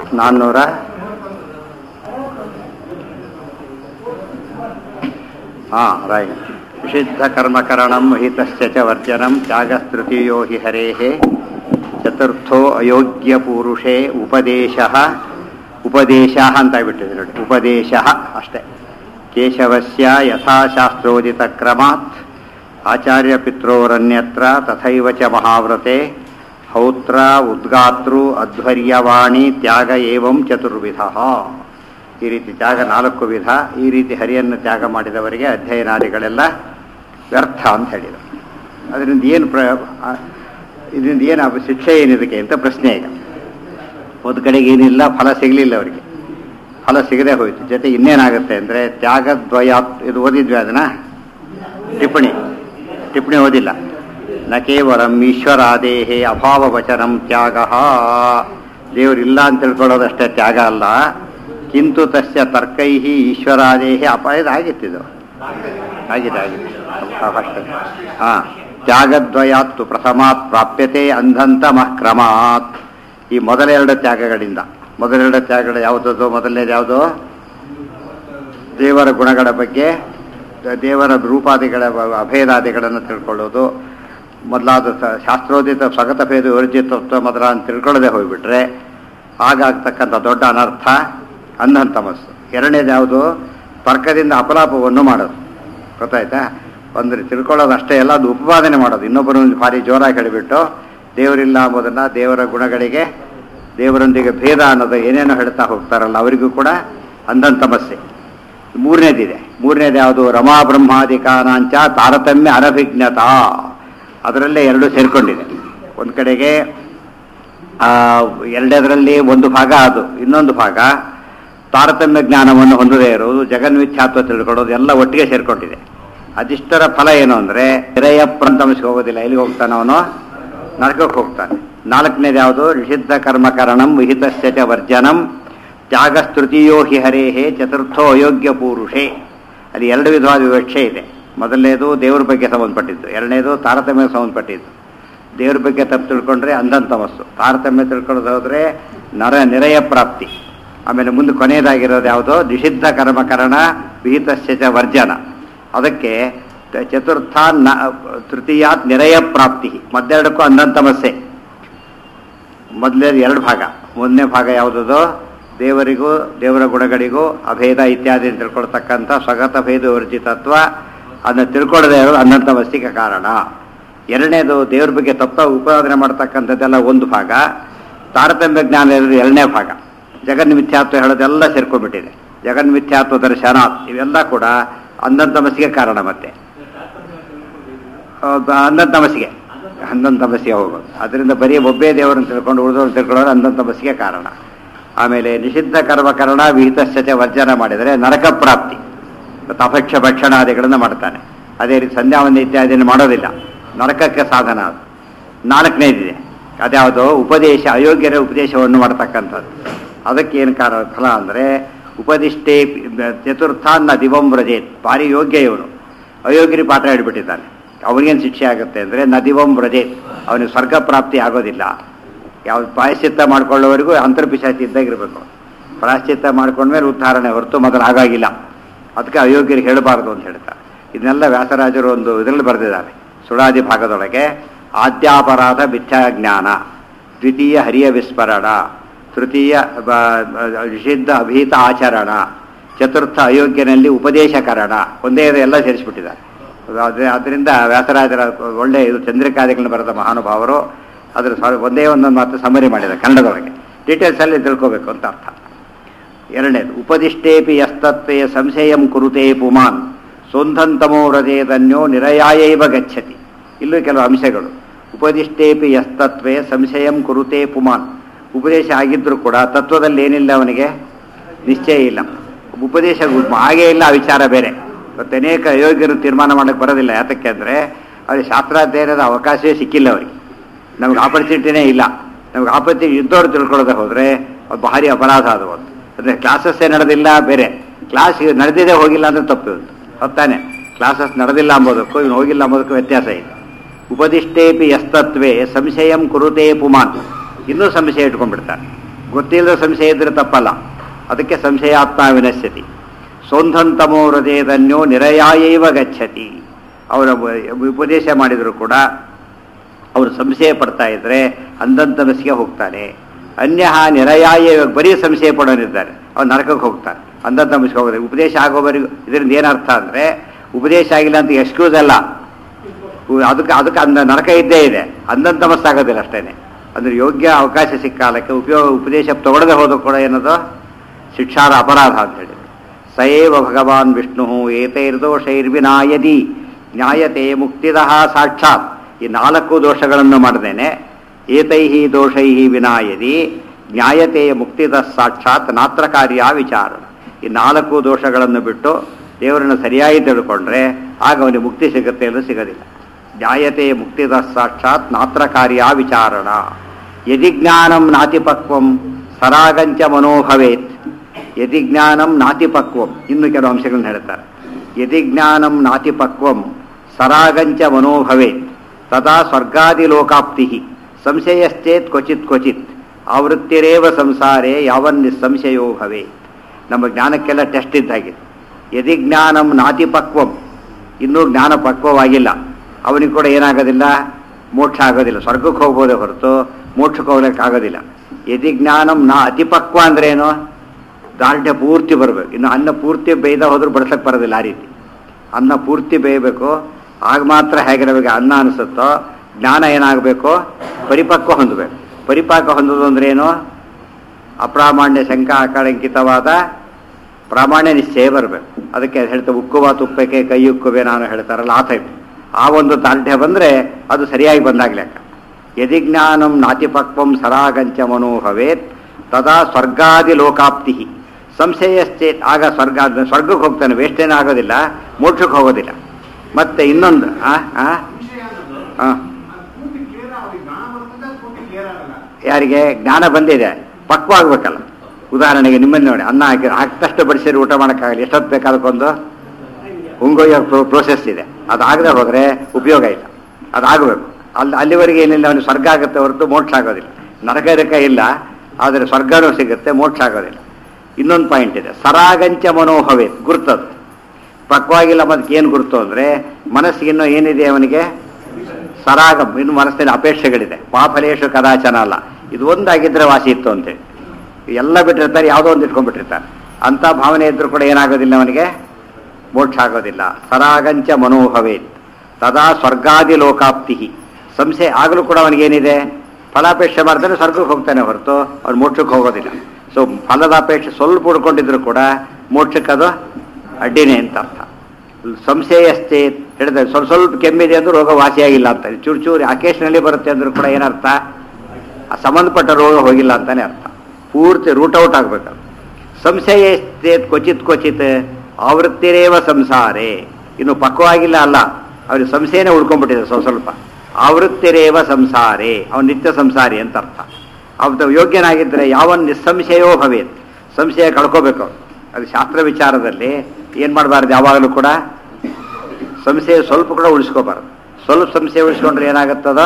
ನಾನ್ನೂರ ಹಾಂ ರೈಟ್ ವಿಶುದ್ಧ ಕರ್ಮಕರಣಂ ಹಿತಶ್ಚ ಚ ವರ್ಜನಂ ತ್ಯಾಗಸ್ತೃತೀಯೋ ಹಿ ಹರೇಃ ಚತುರ್ಥೋ ಅಯೋಗ್ಯ ಪೂರುಷೇ ಉಪದೇಶ ಉಪದೇಶ ಅಂತ ಆಗ್ಬಿಟ್ಟಿದೆ ನೋಡಿ ಉಪದೇಶ ಅಷ್ಟೇ ಕೇಶವಸ್ಯ ಯಥಾಶಾಸ್ತ್ರೋದಿತ ಕ್ರಮಾತ್ ಆಚಾರ್ಯ ಪಿತ್ರೋರನ್ಯತ್ರ ತಥೈವ ಚ ಮಹಾವ್ರತೆ ಹೌತ್ರ ಉದ್ಗಾತೃ ಅಧ್ವರ್ಯವಾಣಿ ತ್ಯಾಗ ಏವಂ ಚತುರ್ವಿಧ ಈ ರೀತಿ ತ್ಯಾಗ ನಾಲ್ಕು ವಿಧ ಈ ರೀತಿ ಹರಿಯನ್ನು ತ್ಯಾಗ ಮಾಡಿದವರಿಗೆ ಅಧ್ಯಯನಾದಿಗಳೆಲ್ಲ ವ್ಯರ್ಥ ಅಂತ ಹೇಳಿದರು ಅದರಿಂದ ಏನು ಪ್ರ ಆ, ಇದರಿಂದ ಏನು ಅಪ- ಶಿಕ್ಷೆ ಏನಿದಕ್ಕೆ ಅಂತ ಪ್ರಶ್ನೆ ಈಗ ಒಂದು ಕಡೆಗೆ ಏನಿಲ್ಲ ಫಲ ಸಿಗಲಿಲ್ಲ ಅವರಿಗೆ ಫಲ ಸಿಗದೆ ಹೋಯಿತು ಜೊತೆ ಇನ್ನೇನಾಗುತ್ತೆ ಅಂದರೆ ತ್ಯಾಗದ್ವಯ ಇದು ಓದಿದ್ವಿ ಅದನ್ನ ಟಿಪ್ಪಣಿ ಟಿಪ್ಪಣಿ ಓದಿಲ್ಲ ನ ಕೇವಲಂ ಈಶ್ವರಾದೇಹೇ ಅಭಾವ ವಚನಂ ತ್ಯಾಗ ದೇವರಿಲ್ಲ ಅಂತ ತಿಳ್ಕೊಳ್ಳೋದಷ್ಟೇ ತ್ಯಾಗ ಅಲ್ಲ ಕಿಂತು ತಸ್ಯ ತರ್ಕೈ ಈಶ್ವರಾದೇಹೇ ಅಪಾಯದ ಆಗಿತ್ತಿದು ಆಗಿದೆ ಆಗಿದೆ ಫಸ್ಟ್ ಹಾಂ ತ್ಯಾಗದ್ವಯಾತ್ತು ಪ್ರಥಮಾತ್ ಪ್ರಾಪ್ಯತೆ ಅಂಧಂತಮಃ ಕ್ರಮಾತ್ ಈ ಮೊದಲೆರಡು ತ್ಯಾಗಗಳಿಂದ ಮೊದಲೆರಡು ತ್ಯಾಗಗಳು ಯಾವುದದು ಮೊದಲನೇದು ಯಾವುದು ದೇವರ ಗುಣಗಳ ಬಗ್ಗೆ ದೇವರ ರೂಪಾದಿಗಳ ಅಭೇದಾದಿಗಳನ್ನು ತಿಳ್ಕೊಳ್ಳೋದು ಮೊದಲಾದ ಸ- ಶಾಸ್ತ್ರೋದಿತ ಸ್ವಗತ ಭೇದ ವಿರ್ಜಿತತ್ವ ಮೊದಲ ಅಂತ ತಿಳ್ಕೊಳ್ಳದೆ ಹೋಗ್ಬಿಟ್ರೆ ಆಗಾಗ್ತಕ್ಕಂಥ ದೊಡ್ಡ ಅನರ್ಥ ಅಂಧನ್ ತಮಸ್ಸು ಎರಡನೇದು ಯಾವುದು ತರ್ಕದಿಂದ ಅಪಲಾಪವನ್ನು ಮಾಡೋದು ಗೊತ್ತಾಯ್ತಾ ಅಂದ್ರೆ ತಿಳ್ಕೊಳ್ಳೋದು ಅಷ್ಟೇ ಅಲ್ಲ ಅದು ಉಪಪಾದನೆ ಮಾಡೋದು ಇನ್ನೊಬ್ಬರು ಭಾರಿ ಜೋರಾಗಿ ಹೇಳಿಬಿಟ್ಟು ದೇವರಿಲ್ಲ ಎಂಬುದನ್ನು ದೇವರ ಗುಣಗಳಿಗೆ ದೇವರೊಂದಿಗೆ ಭೇದ ಅನ್ನೋದು ಏನೇನೋ ಹೇಳ್ತಾ ಹೋಗ್ತಾರಲ್ಲ ಅವರಿಗೂ ಕೂಡ ಅಂಧನ್ ತಮಸ್ಸೆ ಮೂರನೇದಿದೆ ಮೂರನೇದು ಯಾವುದು ರಮಾ ಬ್ರಹ್ಮಾದಿಕಾನಾಂಚ ತಾರತಮ್ಯ ಅನಭಿಜ್ಞತಾ ಅದರಲ್ಲೇ ಎರಡು ಸೇರ್ಕೊಂಡಿದೆ ಒಂದು ಕಡೆಗೆ ಆ, ಎರಡದರಲ್ಲಿ ಒಂದು ಭಾಗ ಅದು ಇನ್ನೊಂದು ಭಾಗ ತಾರತಮ್ಯ ಜ್ಞಾನವನ್ನು ಹೊಂದದೇ ಇರುವುದು ಜಗನ್ಮಿಥ್ಯಾತ್ವ ತಿಳ್ಕೊಳ್ಳೋದು ಎಲ್ಲ ಒಟ್ಟಿಗೆ ಸೇರ್ಕೊಂಡಿದೆ ಅದಿಷ್ಟರ ಫಲ ಏನು ಅಂದರೆ ಹಿರೆಯ ಪ್ರಂತಮಿಸಿ ಹೋಗೋದಿಲ್ಲ ಎಲ್ಲಿಗೆ ಹೋಗ್ತಾನೆ ಅವನು ನರಕಕ್ಕೆ ಹೋಗ್ತಾನೆ ನಾಲ್ಕನೇದು ಯಾವುದು ನಿಷಿದ್ಧ ಕರ್ಮಕರಣಂ ವಿಹಿತಸ್ಯ ಚ ವರ್ಜನಂ ತ್ಯಾಗಸ್ತೃತೀಯೋ ಹಿ ಹರೇಹೇ ಚತುರ್ಥೋ ಅಯೋಗ್ಯ ಪೂರುಷೇ ಅಲ್ಲಿ ಎರಡು ವಿಧವಾದ ವಿವಕ್ಷೆ ಇದೆ ಮೊದಲನೇದು ದೇವ್ರ ಬಗ್ಗೆ ಸಂಬಂಧಪಟ್ಟಿದ್ದು ಎರಡನೇದು ತಾರತಮ್ಯಕ್ಕೆ ಸಂಬಂಧಪಟ್ಟಿದ್ದು ದೇವ್ರ ಬಗ್ಗೆ ತಪ್ಪು ತಿಳ್ಕೊಂಡ್ರೆ ಅಂಧಂತಮಸ್ಸು ತಾರತಮ್ಯ ತಿಳ್ಕೊಳ್ಳೋದು ಹೋದ್ರೆ ನರ ನಿರಯ ಪ್ರಾಪ್ತಿ ಆಮೇಲೆ ಮುಂದೆ ಕೊನೆಯದಾಗಿರೋದು ಯಾವುದೋ ನಿಷಿದ್ಧ ಕರ್ಮಕರಣ ವಿಹಿತಸ್ಯ ಚ ವರ್ಜನ ಅದಕ್ಕೆ ತ- ಚತುರ್ಥ ನ ತೃತೀಯಾತ್ ನಿರಯ ಪ್ರಾಪ್ತಿ ಮತ್ತೆರಡಕ್ಕೂ ಅಂಧಂತಮಸ್ಸೆ ಮೊದಲನೇದು ಎರಡು ಭಾಗ ಮೊದಲನೇ ಭಾಗ ಯಾವುದದು ದೇವರಿಗೂ ದೇವರ ಗುಣಗಳಿಗೂ ಅಭೇದ ಇತ್ಯಾದಿ ಅಂತ ತಿಳ್ಕೊಳ್ತಕ್ಕಂಥ ಸ್ವಗತ ಭೇದ ವರ್ಜಿತತ್ವ ಅದನ್ನ ತಿಳ್ಕೊಳ್ಳದೆ ಇರೋದು ಅನಂತಮಸ್ತಿಗೆ ಕಾರಣ ಎರಡನೇದು ದೇವ್ರ ಬಗ್ಗೆ ತಪ್ಪ ಉಪಾದನೆ ಮಾಡ್ತಕ್ಕಂಥದ್ದೆಲ್ಲ ಒಂದು ಭಾಗ ತಾರತಮ್ಯ ಜ್ಞಾನ ಇರೋದು ಎರಡನೇ ಭಾಗ ಜಗನ್ಮಿಥ್ಯಾತ್ವ ಹೇಳೋದೆಲ್ಲ ಸೇರ್ಕೊಂಡ್ಬಿಟ್ಟಿದೆ ಜಗನ್ಮಿಥ್ಯಾತ್ವ ದರ್ಶನ ಇವೆಲ್ಲ ಕೂಡ ಅಂಧಂತಮಸ್ಸಿಗೆ ಕಾರಣ ಮತ್ತೆ ಅಂಧನ್ ತಮಸ್ಸಿಗೆ ಹನ್ನೊಂದು ತಮಸ್ಸಿಗೆ ಹೋಗೋದು ಅದರಿಂದ ಬರೀ ಒಬ್ಬೇ ದೇವರನ್ನು ತಿಳ್ಕೊಂಡು ಉಳಿದವ್ರನ್ನ ತಿಳ್ಕೊಳ್ಳೋದು ಹನ್ನೊಂದು ತಮಸ್ಸಿಗೆ ಕಾರಣ ಆಮೇಲೆ ನಿಷಿದ್ಧ ಕರ್ಮಕರಣ ವಿಹಿತಶ್ಚ ವರ್ಜನ ಮಾಡಿದರೆ ನರಕ ಪ್ರಾಪ್ತಿ ಮತ್ತು ಅಪಕ್ಷ ಭಕ್ಷಣಾದಿಗಳನ್ನು ಮಾಡ್ತಾನೆ ಅದೇ ರೀತಿ ಸಂಧ್ಯಾವಂದ ಇತ್ಯಾದಿಯನ್ನು ಮಾಡೋದಿಲ್ಲ ನರಕಕ್ಕೆ ಸಾಧನ ಅದು ನಾಲ್ಕನೇದಿದೆ ಅದ್ಯಾವುದು ಉಪದೇಶ ಅಯೋಗ್ಯರ ಉಪದೇಶವನ್ನು ಮಾಡ್ತಕ್ಕಂಥದ್ದು ಅದಕ್ಕೆ ಏನು ಕಾರಣ ಫಲ ಅಂದರೆ ಉಪದಿಷ್ಟೇ ಚತುರ್ಥಾನ್ನ ದಿವಂ ವ್ರಜೇತ್ ಭಾರಿ ಯೋಗ್ಯ ಇವನು ಅಯೋಗ್ಯರಿ ಪಾಠ ಹೇಳ್ಬಿಟ್ಟಿದ್ದಾನೆ ಅವನಿಗೇನು ಶಿಕ್ಷೆ ಆಗುತ್ತೆ ಅಂದರೆ ನದಿವಂ ವ್ರಜೇತ್ ಅವನಿಗೆ ಸ್ವರ್ಗ ಪ್ರಾಪ್ತಿ ಆಗೋದಿಲ್ಲ ಯಾವ ಪ್ರಾಯಶ್ಚಿತ್ತ ಮಾಡ್ಕೊಳ್ಳೋವರೆಗೂ ಅಂತರ್ಪಿಶಾಚಿ ಇದ್ದಾಗಿರ್ಬೇಕು ಪ್ರಾಯಶ್ಚಿತ್ತ ಮಾಡ್ಕೊಂಡ್ಮೇಲೆ ಉದ್ಧಾರಣೆ ಹೊರತು ಮೊದಲು ಆಗಾಗಿಲ್ಲ ಅದಕ್ಕೆ ಅಯೋಗ್ಯರಿಗೆ ಹೇಳಬಾರದು ಅಂತ ಹೇಳ್ತಾರೆ ಇದನ್ನೆಲ್ಲ ವ್ಯಾಸರಾಜರು ಒಂದು ಇದರಲ್ಲಿ ಬರೆದಿದ್ದಾರೆ ಸುಳಾದಿ ಭಾಗದೊಳಗೆ ಆದ್ಯಾಪರಾಧ ಮಿಥ್ಯಾಜ್ಞಾನ ದ್ವಿತೀಯ ಹರಿಯ ವಿಸ್ಮರಣ ತೃತೀಯ ಬ- ಬ- ನಿಷಿದ್ಧ ಅಭೀತ ಆಚರಣ ಚತುರ್ಥ ಅಯೋಗ್ಯನಲ್ಲಿ ಉಪದೇಶಕರಣ ಒಂದೇ ಇದು ಎಲ್ಲ ಸೇರಿಸ್ಬಿಟ್ಟಿದ್ದಾರೆ ಅದೇ- ಅದರಿಂದ ವ್ಯಾಸರಾಜರ ಒಳ್ಳೆ ಇದು ಚಂದ್ರಿಕಾದಿಗಳನ್ನ ಬರೆದ ಮಹಾನುಭಾವರು ಅದರ ಸ್ವ- ಒಂದೇ ಒಂದೊಂದು ಮಾತು ಸಮರಿ ಮಾಡಿದ್ದಾರೆ ಕನ್ನಡದೊಳಗೆ ಡೀಟೇಲ್ಸ್ ಅಲ್ಲಿ ತಿಳ್ಕೋಬೇಕು ಅಂತ ಅರ್ಥ ಎರಡನೇದು ಉಪದಿಷ್ಟೇಪಿ ಯಸ್ತತ್ವೇ ಸಂಶಯಂ ಕುರುತೆ ಪುಮಾನ್ ಸೊಂಧಂತಮೋ ವ್ರಜೇದನ್ಯೋ ನಿರಯಾಯೈವ ಗಚ್ಚತಿ ಇಲ್ಲೂ ಕೆಲವು ಅಂಶಗಳು ಉಪದಿಷ್ಟೇಪಿ ಯಸ್ತತ್ವೇ ಸಂಶಯಂ ಕುರುತೆ ಪುಮಾನ್ ಉಪದೇಶ ಆಗಿದ್ರೂ ಕೂಡ ತತ್ವದಲ್ಲಿ ಏನಿಲ್ಲ ಅವನಿಗೆ ನಿಶ್ಚಯ ಇಲ್ಲ ಉಪದೇಶ ಹಾಗೇ ಇಲ್ಲ ಆ ವಿಚಾರ ಬೇರೆ ಇವತ್ತು ಅನೇಕ ಅಯೋಗ್ಯರು ತೀರ್ಮಾನ ಮಾಡಕ್ಕೆ ಬರೋದಿಲ್ಲ ಯಾತಕ್ಕೆ ಅಂದರೆ ಅವ್ರಿಗೆ ಶಾಸ್ತ್ರಾಧ್ಯಯನದ ಅವಕಾಶವೇ ಸಿಕ್ಕಿಲ್ಲ ಅವರಿಗೆ ನಮ್ಗೆ ಆಪರ್ಚುನಿಟಿನೇ ಇಲ್ಲ ನಮ್ಗೆ ಆಪರ್ಚುನಿಟಿ ಇದ್ದವ್ರು ತಿಳ್ಕೊಳ್ಳೋದೇ ಹೋದರೆ ಅದು ಭಾರಿ ಅಪರಾಧ ಅದು ಒಂದು ಅಂದರೆ ಕ್ಲಾಸಸ್ಸೇ ನಡೆದಿಲ್ಲ ಬೇರೆ ಕ್ಲಾಸ್ ನಡೆದಿದೆ ಹೋಗಿಲ್ಲ ಅಂದ್ರೆ ತಪ್ಪು ಇವತ್ತು ಹೊತ್ತಾನೆ ಕ್ಲಾಸಸ್ ನಡೆದಿಲ್ಲ ಅಂಬೋದಕ್ಕೂ ಇವನು ಹೋಗಿಲ್ಲ ಅಂಬೋದಕ್ಕೂ ವ್ಯತ್ಯಾಸ ಇದೆ ಉಪದಿಷ್ಟೇಪಿ ಯಸ್ತತ್ವೇ ಸಂಶಯಂ ಕುರುತೆ ಪುಮಾನ್ ಇನ್ನೂ ಸಂಶಯ ಇಟ್ಕೊಂಡ್ಬಿಡ್ತಾರೆ ಗೊತ್ತಿಲ್ಲದ ಸಂಶಯ ಇದ್ರೆ ತಪ್ಪಲ್ಲ ಅದಕ್ಕೆ ಸಂಶಯಾತ್ಮ ವಿನಶ್ಯತಿ ಸೌಂಧಂತಮೋ ಹೃದಯದನ್ಯೋ ನಿರಯಾಯೈವ ಗಚ್ಚತಿ ಅವರ ಉಪದೇಶ ಮಾಡಿದರೂ ಕೂಡ ಅವರು ಸಂಶಯ ಪಡ್ತಾ ಇದ್ರೆ ಅಂದಂತ ಮಸಿಗೆ ಹೋಗ್ತಾನೆ ಅನ್ಯ ನಿರಯಾಯ ಬರೀ ಸಂಶಯ ಪಡೋನಿದ್ದಾರೆ ಅವ್ರು ನರಕಕ್ಕೆ ಹೋಗ್ತಾರೆ ಅಂದಂತ ಮಸಿಗೆ ಹೋಗೋದು ಉಪದೇಶ ಆಗೋವರೆಗೂ ಇದರಿಂದ ಏನರ್ಥ ಅಂದರೆ ಉಪದೇಶ ಆಗಿಲ್ಲ ಅಂತ ಎಕ್ಸ್ಕ್ಯೂಸ್ ಅಲ್ಲ ಉ- ಅದಕ್ಕೆ ಅದಕ್ಕೆ ಅಂದ ನರಕ ಇದ್ದೇ ಇದೆ ಅಂದಂತ ಮಸ್ಸಾಗೋದಿಲ್ಲ ಅಷ್ಟೇನೆ ಅಂದ್ರೆ ಯೋಗ್ಯ ಅವಕಾಶ ಸಿಕ್ಕಾಲಕ್ಕೆ ಉಪಯೋಗ ಉಪದೇಶ ತಗೊಳ್ಳದೆ ಹೋದ ಕೂಡ ಏನದು ಶಿಕ್ಷಾರ ಅಪರಾಧ ಅಂತ ಹೇಳಿ ಸಯೇವ ಭಗವಾನ್ ವಿಷ್ಣು ಏತೈರ್ದೋಷೈರ್ವಿನಾಯದಿ ಜ್ಞಾಯತೆ ಮುಕ್ತಿದಃ ಸಾಕ್ಷಾತ್ ಈ ನಾಲ್ಕು ದೋಷಗಳನ್ನು ಮಾಡದೇನೆ ಏತೈಹಿ ದೋಷೈಹಿ ವಿನಾಯದಿ ಜ್ಞಾಯತೆ ಮುಕ್ತಿದ ಸಾಕ್ಷಾತ್ ನಾತ್ರ ಕಾರ್ಯ ವಿಚಾರ ಈ ನಾಲ್ಕು ದೋಷಗಳನ್ನು ಬಿಟ್ಟು ದೇವರನ್ನು ಸರಿಯಾಗಿ ತಿಳ್ಕೊಂಡ್ರೆ ಆಗ ಅವನಿಗೆ ಮುಕ್ತಿ ಸಿಗುತ್ತೆ ಎಂದು ಸಿಗೋದಿಲ್ಲ ಜ್ಞಾಯತೆ ಮುಕ್ತಿದ ಸಾಕ್ಷಾತ್ ನಾತ್ರ ಕಾರ್ಯ ವಿಚಾರಣ ಯದಿ ಜ್ಞಾನಂ ನಾತಿಪಕ್ವಂ ಸರಾಗಂಚ ಮನೋಭವೇತ್ ಯದಿ ಜ್ಞಾನಂ ನಾತಿಪಕ್ವಂ ಇನ್ನು ಕೆಲವು ಅಂಶಗಳನ್ನು ಹೇಳ್ತಾರೆ ಯದಿ ಜ್ಞಾನಂ ನಾತಿಪಕ್ವಂ ಸರಾಗಂಚ ಮನೋಭವೇತ್ ತದಾ ಸ್ವರ್ಗಾದಿ ಲೋಕಾಪ್ತಿ ಸಂಶಯಶ್ಚೇತ್ ಕ್ವಚಿತ್ ಕ್ವಚಿತ್ ಆವೃತ್ತಿರೇವ ಸಂಸಾರೇ ಯಾವನ್ ನಿಸ್ಸಂಶಯೋ ಭವೇತ್ ನಮ್ಮ ಜ್ಞಾನಕ್ಕೆಲ್ಲ ಟೆಸ್ಟ್ ಇದ್ದಾಗಿದೆ ಯದಿ ಜ್ಞಾನಂ ನಾತಿಪಕ್ವಂ ಇನ್ನೂ ಜ್ಞಾನ ಪಕ್ವವಾಗಿಲ್ಲ ಅವನಿಗೆ ಕೂಡ ಏನಾಗೋದಿಲ್ಲ ಮೋಕ್ಷ ಆಗೋದಿಲ್ಲ ಸ್ವರ್ಗಕ್ಕೆ ಹೋಗ್ಬೋದೇ ಹೊರತು ಮೋಕ್ಷಕ್ಕೆ ಹೋಗ್ಲಿಕ್ಕೆ ಆಗೋದಿಲ್ಲ ಯದಿ ಜ್ಞಾನಂ ನಾ ಅತಿಪಕ್ವ ಅಂದ್ರೇನು ದಾರ್ಢ್ಯ ಪೂರ್ತಿ ಬರಬೇಕು ಇನ್ನು ಅನ್ನ ಪೂರ್ತಿ ಬೇಯ್ದ ಹೋದ್ರೂ ಬಡ್ಸಕ್ಕೆ ಬರೋದಿಲ್ಲ ಆ ರೀತಿ ಅನ್ನ ಪೂರ್ತಿ ಬೇಯಬೇಕು ಆಗ ಮಾತ್ರ ಹೇಗಿರಬೇಕು ಅನ್ನ ಅನಿಸುತ್ತೋ ಜ್ಞಾನ ಏನಾಗಬೇಕು ಪರಿಪಕ್ವ ಹೊಂದಬೇಕು ಪರಿಪಕ್ವ ಹೊಂದೋದು ಅಂದ್ರೇನು ಅಪ್ರಾಮಾಣ್ಯ ಶಂಕ ಆಕಳಂಕಿತವಾದ ಪ್ರಾಮಾಣ್ಯ ನಿಶ್ಚಯ ಬರಬೇಕು ಅದಕ್ಕೆ ಹೇಳ್ತಾ ಉಕ್ಕುವ ತುಪ್ಪಕ್ಕೆ ಕೈ ಉಕ್ಕುವೆ ನಾನು ಹೇಳ್ತಾರಲ್ಲ ಆ ಟೈಪ್ ಆ ಒಂದು ದಾರ್ಢ್ಯ ಬಂದರೆ ಅದು ಸರಿಯಾಗಿ ಬಂದಾಗ ಲೆಕ್ಕ ಯದಿ ಜ್ಞಾನಂ ನಾತಿಪಕ್ವಂ ಸರಾಗಂಚ ಮನೋಭವೇತ್ ತದಾ ಸ್ವರ್ಗಾದಿ ಲೋಕಾಪ್ತಿ ಸಂಶಯಶ್ಚೇತ್ ಆಗ ಸ್ವರ್ಗ ಸ್ವರ್ಗಕ್ಕೆ ಹೋಗ್ತಾನೆ ವೇಸ್ಟ್ ಆಗೋದಿಲ್ಲ ಮೋಕ್ಷಕ್ಕೆ ಹೋಗೋದಿಲ್ಲ ಮತ್ತೆ ಇನ್ನೊಂದು ಆ ಆ ಆ. ಪೂರ್ತಿ ಕ್ಲಿಯರ್ ಅವ್ರಿಗೆ ಜ್ಞಾನ ಬರ್ತದೆ ಪೂರ್ತಿ ಕ್ಲಿಯರ್ ಆಗಲ್ಲ ಯಾರಿಗೆ ಜ್ಞಾನ ಬಂದಿದೆ ಪಕ್ವ ಆಗ್ಬೇಕಲ್ಲ ಉದಾಹರಣೆಗೆ ನಿಮ್ಮನ್ನು ನೋಡಿ ಅನ್ನ ಹಾಕಿ ಹಾಕ್ತಷ್ಟು ಬಡಿಸಿರಿ ಊಟ ಮಾಡೋಕ್ಕಾಗಲ್ಲ ಎಷ್ಟೊತ್ತು ಬೇಕಾದಕ್ಕೊಂದು ಉಂಗೊಯ್ಯೋ ಪ್ರೋಸೆಸ್ ಇದೆ ಅದಾಗದೆ ಹೋದರೆ ಉಪಯೋಗ ಇಲ್ಲ ಅದಾಗಬೇಕು ಅಲ್ಲಿ ಅಲ್ಲಿವರೆಗೆ ಏನಿಲ್ಲ ಅವನು ಸ್ವರ್ಗ ಆಗುತ್ತೆ ಹೊರತು ಮೋಕ್ಷ ಆಗೋದಿಲ್ಲ ನರಕ ಇಲ್ಲ ಆದರೆ ಸ್ವರ್ಗನೂ ಸಿಗುತ್ತೆ ಮೋಕ್ಷ ಆಗೋದಿಲ್ಲ ಇನ್ನೊಂದು ಪಾಯಿಂಟ್ ಇದೆ ಸರಾಗಂಚ ಮನೋಭವೇ ಗುರ್ತದು ಪಕ್ವಾಗಿಲ್ಲ ಮತ್ತೆ ಏನು ಗುರುತು ಅಂದರೆ ಮನಸ್ಸಿಗಿನ್ನೂ ಏನಿದೆ ಅವನಿಗೆ ಸರಾಗ ಇನ್ನು ಮನಸ್ಸಿನ ಅಪೇಕ್ಷೆಗಳಿದೆ ಪಾಫಲೇಶು ಕದಾಚನ ಅಲ್ಲ ಇದು ಒಂದಾಗಿದ್ದರೆ ವಾಸಿ ಇತ್ತು ಅಂತೇಳಿ ಎಲ್ಲ ಬಿಟ್ಟಿರ್ತಾರೆ ಯಾವುದೋ ಒಂದು ಇಟ್ಕೊಂಡ್ಬಿಟ್ಟಿರ್ತಾರೆ ಅಂಥ ಭಾವನೆ ಇದ್ರೂ ಕೂಡ ಏನಾಗೋದಿಲ್ಲ ಅವನಿಗೆ ಮೋಕ್ಷ ಆಗೋದಿಲ್ಲ ಸರಾಗಂಚ ಮನೋಭವೇತ್ ತದಾ ಸ್ವರ್ಗಾದಿ ಲೋಕಾಪ್ತಿ ಸಂಶಯ ಆಗಲೂ ಕೂಡ ಅವನಿಗೇನಿದೆ ಫಲಾಪೇಕ್ಷೆ ಮಾಡಿದ್ರೆ ಸ್ವರ್ಗಕ್ಕೆ ಹೋಗ್ತಾನೆ ಹೊರತು ಅವ್ನು ಮೋಕ್ಷಕ್ಕೆ ಹೋಗೋದಿಲ್ಲ ಸೊ ಫಲದ ಅಪೇಕ್ಷೆ ಸ್ವಲ್ಪ ಉಡ್ಕೊಂಡಿದ್ರು ಕೂಡ ಮೋಕ್ಷಕ್ಕೆ ಅದು ಅಡ್ಡಿನೇ ಅಂತ ಅರ್ಥ ಸಂಶಯಷ್ಟೇ ಹೇಳಿದ್ರೆ ಸ್ವಲ್ಪ ಸ್ವಲ್ಪ ಕೆಮ್ಮಿದೆ ಅಂದ್ರೂ ರೋಗ ವಾಸಿಯಾಗಿಲ್ಲ ಅಂತ ಚೂರು ಚೂರು ಅಕೇಶನಲ್ಲಿ ಬರುತ್ತೆ ಅಂದ್ರೂ ಕೂಡ ಏನರ್ಥ ಆ ಸಂಬಂಧಪಟ್ಟ ರೋಗ ಹೋಗಿಲ್ಲ ಅಂತಾನೆ ಅರ್ಥ ಪೂರ್ತಿ ರೂಟ್ ಔಟ್ ಆಗ್ಬೇಕು ಸಂಶಯ ಎಷ್ಟೇತ್ ಕ್ವಚಿತ್ ಕ್ವಚಿತ್ ಆವೃತ್ತಿರೇವ ಸಂಸಾರೇ ಇನ್ನು ಪಕ್ವಾಗಿಲ್ಲ ಅಲ್ಲ ಅವ್ರಿಗೆ ಸಂಶಯನೇ ಉಳ್ಕೊಂಡ್ಬಿಟ್ಟಿದೆ ಸ್ವಲ್ಪ ಸ್ವಲ್ಪ ಆವೃತ್ತಿರೇವ ಸಂಸಾರೇ ಅವನು ನಿತ್ಯ ಸಂಸಾರಿ ಅಂತ ಅರ್ಥ ಅವನು ಯೋಗ್ಯನಾಗಿದ್ದರೆ ಯಾವನ್ ನಿಸ್ಸಂಶಯೋ ಭವೇತ್ ಸಂಶಯ ಕಳ್ಕೋಬೇಕು ಅವ್ನು. ಅದು ಶಾಸ್ತ್ರ ವಿಚಾರದಲ್ಲಿ ಏನು ಮಾಡಬಾರ್ದು ಯಾವಾಗಲೂ ಕೂಡ ಸಂಶಯ ಸ್ವಲ್ಪ ಕೂಡ ಉಳಿಸ್ಕೋಬಾರ್ದು ಸ್ವಲ್ಪ ಸಂಶಯ ಉಳಿಸ್ಕೊಂಡ್ರೆ ಏನಾಗುತ್ತದ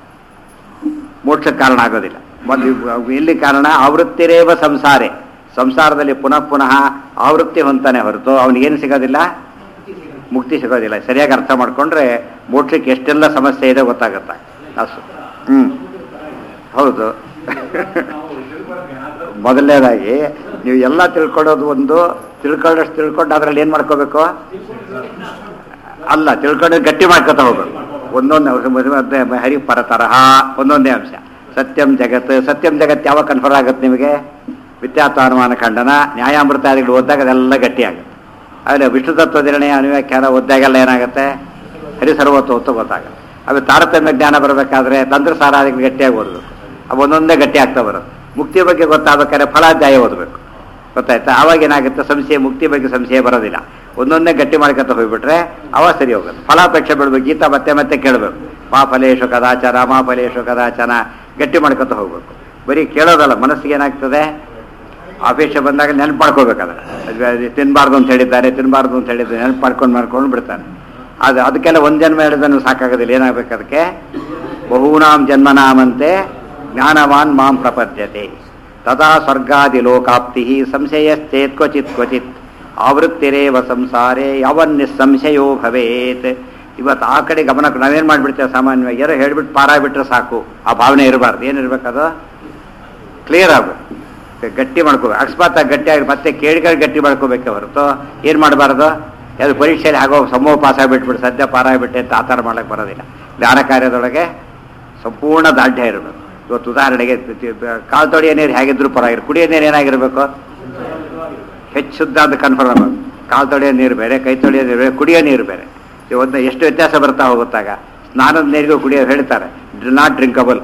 ಮೋಕ್ಷಕ್ಕೆ ಕಾರಣ ಆಗೋದಿಲ್ಲ ಒಂದು ಎಲ್ಲಿ ಕಾರಣ ಆವೃತ್ತಿರೇವ ಸಂಸಾರೆ ಸಂಸಾರದಲ್ಲಿ ಪುನಃ ಪುನಃ ಆವೃತ್ತಿ ಹೊಂತಾನೆ ಹೊರತು ಅವನಿಗೇನು ಸಿಗೋದಿಲ್ಲ ಮುಕ್ತಿ ಸಿಗೋದಿಲ್ಲ ಸರಿಯಾಗಿ ಅರ್ಥ ಮಾಡ್ಕೊಂಡ್ರೆ ಮೋಕ್ಷಕ್ಕೆ ಎಷ್ಟೆಲ್ಲ ಸಮಸ್ಯೆ ಇದೆ ಗೊತ್ತಾಗುತ್ತೆ ಅಷ್ಟು ಹ್ಞೂ ಹೌದು ಮೊದಲನೇದಾಗಿ ನೀವು ಎಲ್ಲ ತಿಳ್ಕೊಳ್ಳೋದು ಒಂದು ತಿಳ್ಕೊಳ್ಳೋಷ್ಟು ತಿಳ್ಕೊಂಡು ಅದರಲ್ಲಿ ಏನು ಮಾಡ್ಕೋಬೇಕು ಅಲ್ಲ ತಿಳ್ಕೊಂಡು ಗಟ್ಟಿ ಮಾಡ್ಕೊತಾ ಹೋಗ್ಬೇಕು ಒಂದೊಂದು ಮತ್ತೆ ಹರಿ ಪರತರಹ ಒಂದೊಂದೇ ಅಂಶ ಸತ್ಯಂ ಜಗತ್ ಸತ್ಯಂ ಜಗತ್ ಯಾವಾಗ ಕನ್ಫರ್ಮ್ ಆಗುತ್ತೆ ನಿಮಗೆ ವಿದ್ಯಾತ್ವಾನುಮಾನ ಖಂಡನ ನ್ಯಾಯಾಮೃತಾದಿಗಳು ಓದಿದಾಗ ಅದೆಲ್ಲ ಗಟ್ಟಿ ಆಗುತ್ತೆ ಆಮೇಲೆ ವಿಷ್ಣು ತತ್ವ ನಿರ್ಣಯ ಅನುವ್ಯಾಖ್ಯಾನ ಓದ್ದಾಗೆಲ್ಲ ಏನಾಗುತ್ತೆ ಹರಿ ಸರ್ವತ್ವ ಹೊತ್ತು ಗೊತ್ತಾಗುತ್ತೆ ಆಮೇಲೆ ತಾರತಮ್ಯ ಜ್ಞಾನ ಬರಬೇಕಾದ್ರೆ ತಂತ್ರ ಸಾರಾದಿಗಳು ಗಟ್ಟಿಯಾಗಿ ಓದಬೇಕು ಅವು ಒಂದೊಂದೇ ಗಟ್ಟಿ ಆಗ್ತಾ ಬರುತ್ತೆ ಮುಕ್ತಿ ಬಗ್ಗೆ ಗೊತ್ತಾಗಬೇಕಾದ್ರೆ ಫಲಾಧ್ಯಾಯ ಓದಬೇಕು ಗೊತ್ತಾಯ್ತಾ ಆವಾಗ ಏನಾಗುತ್ತೆ ಸಂಶಯ ಮುಕ್ತಿ ಬಗ್ಗೆ ಸಂಶಯ ಬರೋದಿಲ್ಲ ಒಂದೊಂದೇ ಗಟ್ಟಿ ಮಾಡ್ಕೊತ ಹೋಗ್ಬಿಟ್ರೆ ಅವಾಗ ಸರಿ ಹೋಗುತ್ತೆ ಫಲಾಪೇಕ್ಷೆ ಬಿಡ್ಬೇಕು ಗೀತಾ ಮತ್ತೆ ಮತ್ತೆ ಕೇಳಬೇಕು ಮಾ ಫಲೇಶು ಕದಾಚನ ಮಾ ಫಲೇಶು ಕದಾಚನ ಗಟ್ಟಿ ಮಾಡ್ಕೊತ ಹೋಗ್ಬೇಕು ಬರೀ ಕೇಳೋದಲ್ಲ ಮನಸ್ಸಿಗೆ ಏನಾಗ್ತದೆ ಅಪೇಕ್ಷೆ ಬಂದಾಗ ನೆನಪು ಮಾಡ್ಕೋಬೇಕಾದ್ರೆ ಅದು ತಿನ್ನಬಾರ್ದು ಅಂತ ಹೇಳಿದ್ದಾರೆ ತಿನ್ನಬಾರ್ದು ಅಂತ ಹೇಳಿದ್ದಾರೆ ನೆನಪು ಮಾಡ್ಕೊಂಡು ಮಾಡ್ಕೊಂಡು ಬಿಡ್ತಾನೆ ಅದು ಅದಕ್ಕೆಲ್ಲ ಒಂದು ಜನ್ಮ ಹೇಳಿದನು ಸಾಕಾಗೋದಿಲ್ಲ ಏನಾಗಬೇಕು ಅದಕ್ಕೆ ಬಹೂನಾಂ ಜನ್ಮನಾಮಂತೆ ಜ್ಞಾನವಾನ್ ಮಾಂ ಪ್ರಪದ್ಯತೆ ತದಾ ಸ್ವರ್ಗಾದಿ ಲೋಕಾಪ್ತಿ ಸಂಶಯಶ್ಚೇತ್ ಕ್ವಚಿತ್ ಕ್ವಚಿತ್ ಆವೃತ್ತಿರೇವ ಸಂಸಾರೇ ಯಾವನ್ನಿಸ್ಸಂಶಯೋ ಭವೇತ್ ಇವತ್ತು ಆ ಕಡೆ ಗಮನ ನಾವೇನು ಮಾಡಿಬಿಡ್ತೇವೆ ಸಾಮಾನ್ಯವಾಗಿ ಯಾರೋ ಹೇಳ್ಬಿಟ್ಟು ಪಾರ ಬಿಟ್ರೆ ಸಾಕು ಆ ಭಾವನೆ ಇರಬಾರ್ದು ಏನಿರ್ಬೇಕದು ಕ್ಲಿಯರ್ ಆಗಬೇಕು ಗಟ್ಟಿ ಮಾಡ್ಕೋಬೇಕು ಅಕಸ್ಮಾತ್ ಆಗಿ ಗಟ್ಟಿಯಾಗಿ ಮತ್ತೆ ಕೇಳಿಗಳು ಗಟ್ಟಿ ಮಾಡ್ಕೋಬೇಕೆ ಹೊರತು ಏನು ಮಾಡಬಾರ್ದು ಯಾವುದು ಪರೀಕ್ಷೆಯಲ್ಲಿ ಆಗೋ ಸಮೂಹ ಪಾಸ್ ಆಗಿಬಿಟ್ಬಿಟ್ಟು ಸದ್ಯ ಪಾರ ಆಗಿಬಿಟ್ಟೆ ಅಂತ ಆ ಥರ ಮಾಡಕ್ಕೆ ಬರೋದಿಲ್ಲ ಜ್ಞಾನ ಕಾರ್ಯದೊಳಗೆ ಸಂಪೂರ್ಣ ದಾಢ್ಯ ಇರಬೇಕು ಇವತ್ತು ಉದಾಹರಣೆಗೆ ಕಾಲು ತೊಳೆಯೋ ನೀರು ಹೇಗಿದ್ರು ಪರವಾಗಿಲ್ಲ ಕುಡಿಯೋ ನೀರು ಏನಾಗಿರಬೇಕು ಹೆಚ್ಚು ಶುದ್ಧ ಅಂತ ಕನ್ಫರ್ಮ್ ಆಗೋದು ಕಾಲು ತೊಳೆಯೋ ನೀರು ಬೇರೆ ಕೈ ತೊಳೆಯೋ ನೀರು ಬೇರೆ ಕುಡಿಯೋ ನೀರು ಬೇರೆ ಒಂದು ಎಷ್ಟು ವ್ಯತ್ಯಾಸ ಬರ್ತಾ ಹೋಗುತ್ತಾಗ ಸ್ನಾನದ ನೀರಿಗೂ ಕುಡಿಯೋ ಹೇಳ್ತಾರೆ ನಾಟ್ ಡ್ರಿಂಕಬಲ್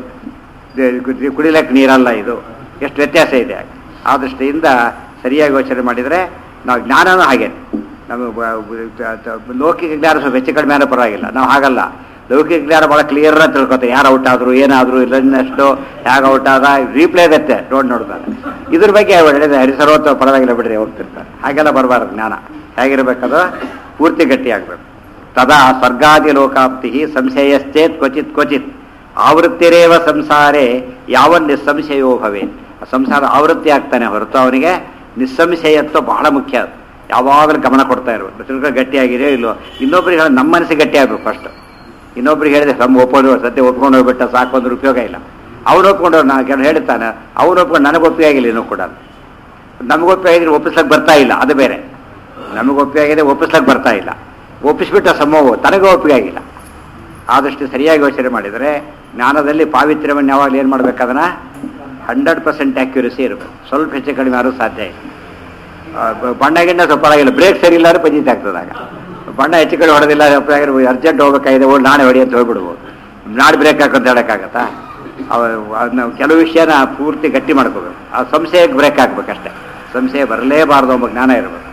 ಕುಡಿಲಕ್ಕೆ ನೀರಲ್ಲ ಇದು ಎಷ್ಟು ವ್ಯತ್ಯಾಸ ಇದೆ ಆ ದೃಷ್ಟಿಯಿಂದ ಸರಿಯಾಗಿ ಯೋಚನೆ ಮಾಡಿದರೆ ನಾವು ಜ್ಞಾನನೂ ಹಾಗೆ ನಮಗೆ ಬ- ಬ- ತ- ಲೌಕಿಕ ಜ್ಞಾನ ಸ್ವಲ್ಪ ಹೆಚ್ಚು ಕಡಿಮೆ ಆದ್ರೂ ಪರವಾಗಿಲ್ಲ ನಾವು ಹಾಗಲ್ಲ ಲೌಕಿಕ ಜ್ಞಾನ ಭಾಳ ಕ್ಲಿಯರ್ ಆಗಿ ತಿಳ್ಕೊತಾರೆ ಯಾರು ಔಟ್ ಆದ್ರು ಏನಾದ್ರು ಇಲ್ಲನ್ನಷ್ಟು ಹೇಗೆ ಔಟ್ ಆದ ರೀಪ್ಲೇ ಇರುತ್ತೆ ನೋಡಿ ನೋಡ್ತಾರೆ ಇದ್ರ ಬಗ್ಗೆ ಹೇಳಿದೆ ಹರಿಸರ್ವತ್ವ ಪರವಾಗಿಲ್ಲ ಬಿಡ್ರಿ ಹೋಗ್ತಿರ್ತಾರೆ ಹಾಗೆಲ್ಲ ಬರಬಾರ್ದು ಜ್ಞಾನ ಹೇಗಿರ್ಬೇಕದು ಪೂರ್ತಿ ಗಟ್ಟಿ ಆಗ್ಬೇಕು ತದಾ ಸ್ವರ್ಗಾದಿ ಲೋಕಾಪ್ತಿ ಸಂಶಯಶ್ಚೇತ್ ಕ್ವಚಿತ್ ಕ್ವಚಿತ್ ಆವೃತ್ತಿರೇವ ಸಂಸಾರೇ ಯಾವ ನಿಸ್ಸಂಶಯೋ ಭವೆ ಆ ಸಂಸಾರ ಆವೃತ್ತಿ ಆಗ್ತಾನೆ ಹೊರತು ಅವನಿಗೆ ನಿಸ್ಸಂಶಯತ್ವ ಬಹಳ ಮುಖ್ಯ ಅದು ಯಾವಾಗಲೂ ಗಮನ ಕೊಡ್ತಾ ಇರ್ಬೇಕು ತಿರ್ಗ ಗಟ್ಟಿಯಾಗಿದೆಯೋ ಇಲ್ಲೋ ಇನ್ನೊಬ್ರಿಗೆ ಹೇಳಿ ನಮ್ಮ ಮನಸ್ಸಿಗೆ ಗಟ್ಟಿ ಆಗ್ಬೇಕು ಫಸ್ಟ್ ಇನ್ನೊಬ್ರಿಗೆ ಹೇಳಿದೆ ನಮ್ಮ ಒಪ್ಕೊಂಡು ಸದ್ಯ ಒಪ್ಕೊಂಡು ಹೋಗ್ಬಿಟ್ಟ ಸಾಕು ಅಂದ್ರೆ ಉಪಯೋಗ ಇಲ್ಲ ಅವ್ನು ಒಪ್ಕೊಂಡು ನಾ ಕೆಲವು ಹೇಳ್ತಾನೆ ಅವ್ನು ಒಪ್ಕೊಂಡು ನನಗೆ ಒಪ್ಪಿಗೆ ಆಗಿಲ್ಲ ಇನ್ನೂ ಕೂಡ ನಮಗೆ ಒಪ್ಪಿಗೆ ಆಗಿದ್ರೆ ಒಪ್ಪಿಸ್ಲಕ್ಕೆ ಬರ್ತಾ ಇಲ್ಲ ಅದು ಬೇರೆ ನಮಗೆ ಒಪ್ಪಿಗೆ ಆಗಿದೆ ಒಪ್ಪಿಸ್ಲಕ್ಕೆ ಬರ್ತಾ ಇಲ್ಲ ಒಪ್ಪಿಸ್ಬಿಟ್ಟ ಸಮೂಹ ತನಗೆ ಒಪ್ಪಿಗೆ ಆಗಿಲ್ಲ ಆದಷ್ಟು ಸರಿಯಾಗಿ ಯೋಚನೆ ಮಾಡಿದರೆ ಜ್ಞಾನದಲ್ಲಿ ಪಾವಿತ್ರ್ಯವನ್ನು ಯಾವಾಗಲೂ ಏನು ಮಾಡ್ಬೇಕಾದನ್ನ ಹಂಡ್ರೆಡ್ ಪರ್ಸೆಂಟ್ ಆ್ಯಕ್ಯುರಸಿ ಇರಬೇಕು ಸ್ವಲ್ಪ ಹೆಚ್ಚು ಕಡಿಮೆ ಆದರೂ ಸಾಧ್ಯ ಇಲ್ಲ ಆ, ಬ- ಬಣ್ಣ ಗಿಣ್ಣ ಸ್ವಲ್ಪ ಪರವಾಗಿಲ್ಲ ಬ್ರೇಕ್ ಸರಿ ಇಲ್ಲಾದ್ರೆ ಪಂಜಿತ ಆಗ್ತದಾಗ ಬಣ್ಣ ಹೆಚ್ಚು ಕಡೆ ಹೊಡೆದಿಲ್ಲ ಅರ್ಜೆಂಟ್ ಹೋಗ್ಬೇಕಾಗಿದೆ ಓಡ್ ನಾಳೆ ಹೊಡಿ ಅಂತ ಹೋಗ್ಬಿಡ್ಬೋದು ನಾಳೆ ಬ್ರೇಕ್ ಹಾಕಂತ ಹೇಳೋಕ್ಕಾಗತ್ತಾ ಅವ- ಅದ್ ನಾವು ಕೆಲವು ವಿಷಯನ ಪೂರ್ತಿ ಗಟ್ಟಿ ಮಾಡ್ಕೋಬೇಕು ಆ ಸಂಶಯಕ್ಕೆ ಬ್ರೇಕ್ ಹಾಕ್ಬೇಕಷ್ಟೇ ಸಂಶಯ ಬರಲೇಬಾರ್ದು ಎಂಬ ಜ್ಞಾನ ಇರಬೇಕು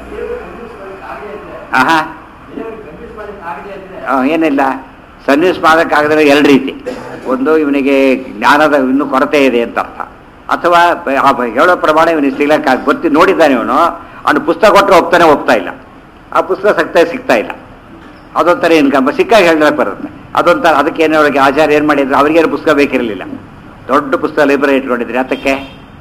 ಆಹಾ ಆ, ಏನಿಲ್ಲ ಸನ್ನಿವೇಶ ಮಾಡೋಕ್ಕಾಗದ್ರೆ ಎರಡು ರೀತಿ ಒಂದು ಇವನಿಗೆ ಜ್ಞಾನದ ಇನ್ನೂ ಕೊರತೆ ಇದೆ ಅಂತ ಅರ್ಥ ಅಥವಾ ಬ- ಆ ಬ- ಹೇಳೋ ಪ್ರಮಾಣ ಇವನಿಗೆ ಸಿಗ್ಲಕ್ಕಾಗ ಗೊತ್ತಿ ನೋಡಿದ್ದಾನೆ ಇವನು ಅವನು ಪುಸ್ತಕ ಕೊಟ್ಟರೆ ಒಪ್ತಾನೆ ಒಪ್ತಾ ಇಲ್ಲ ಆ ಪುಸ್ತಕ ಸಿಗ್ತಾ ಸಿಗ್ತಾ ಇಲ್ಲ ಅದೊಂಥರ ಇನ್ಕಮ್ ಸಿಕ್ಕಾಗ ಹೇಳಕ್ಕೆ ಬರುತ್ತೆ ಅದೊಂಥರ ಅದಕ್ಕೆ ಏನು ಅವ್ರಿಗೆ ಆಚಾರ್ಯ ಏನು ಮಾಡಿದ್ರು ಅವ್ರಿಗೇನು ಪುಸ್ತಕ ಬೇಕಿರಲಿಲ್ಲ ದೊಡ್ಡ ಪುಸ್ತಕ ಲೈಬ್ರರಿ ಇಟ್ಕೊಂಡಿದ್ರಿ ಅದಕ್ಕೆ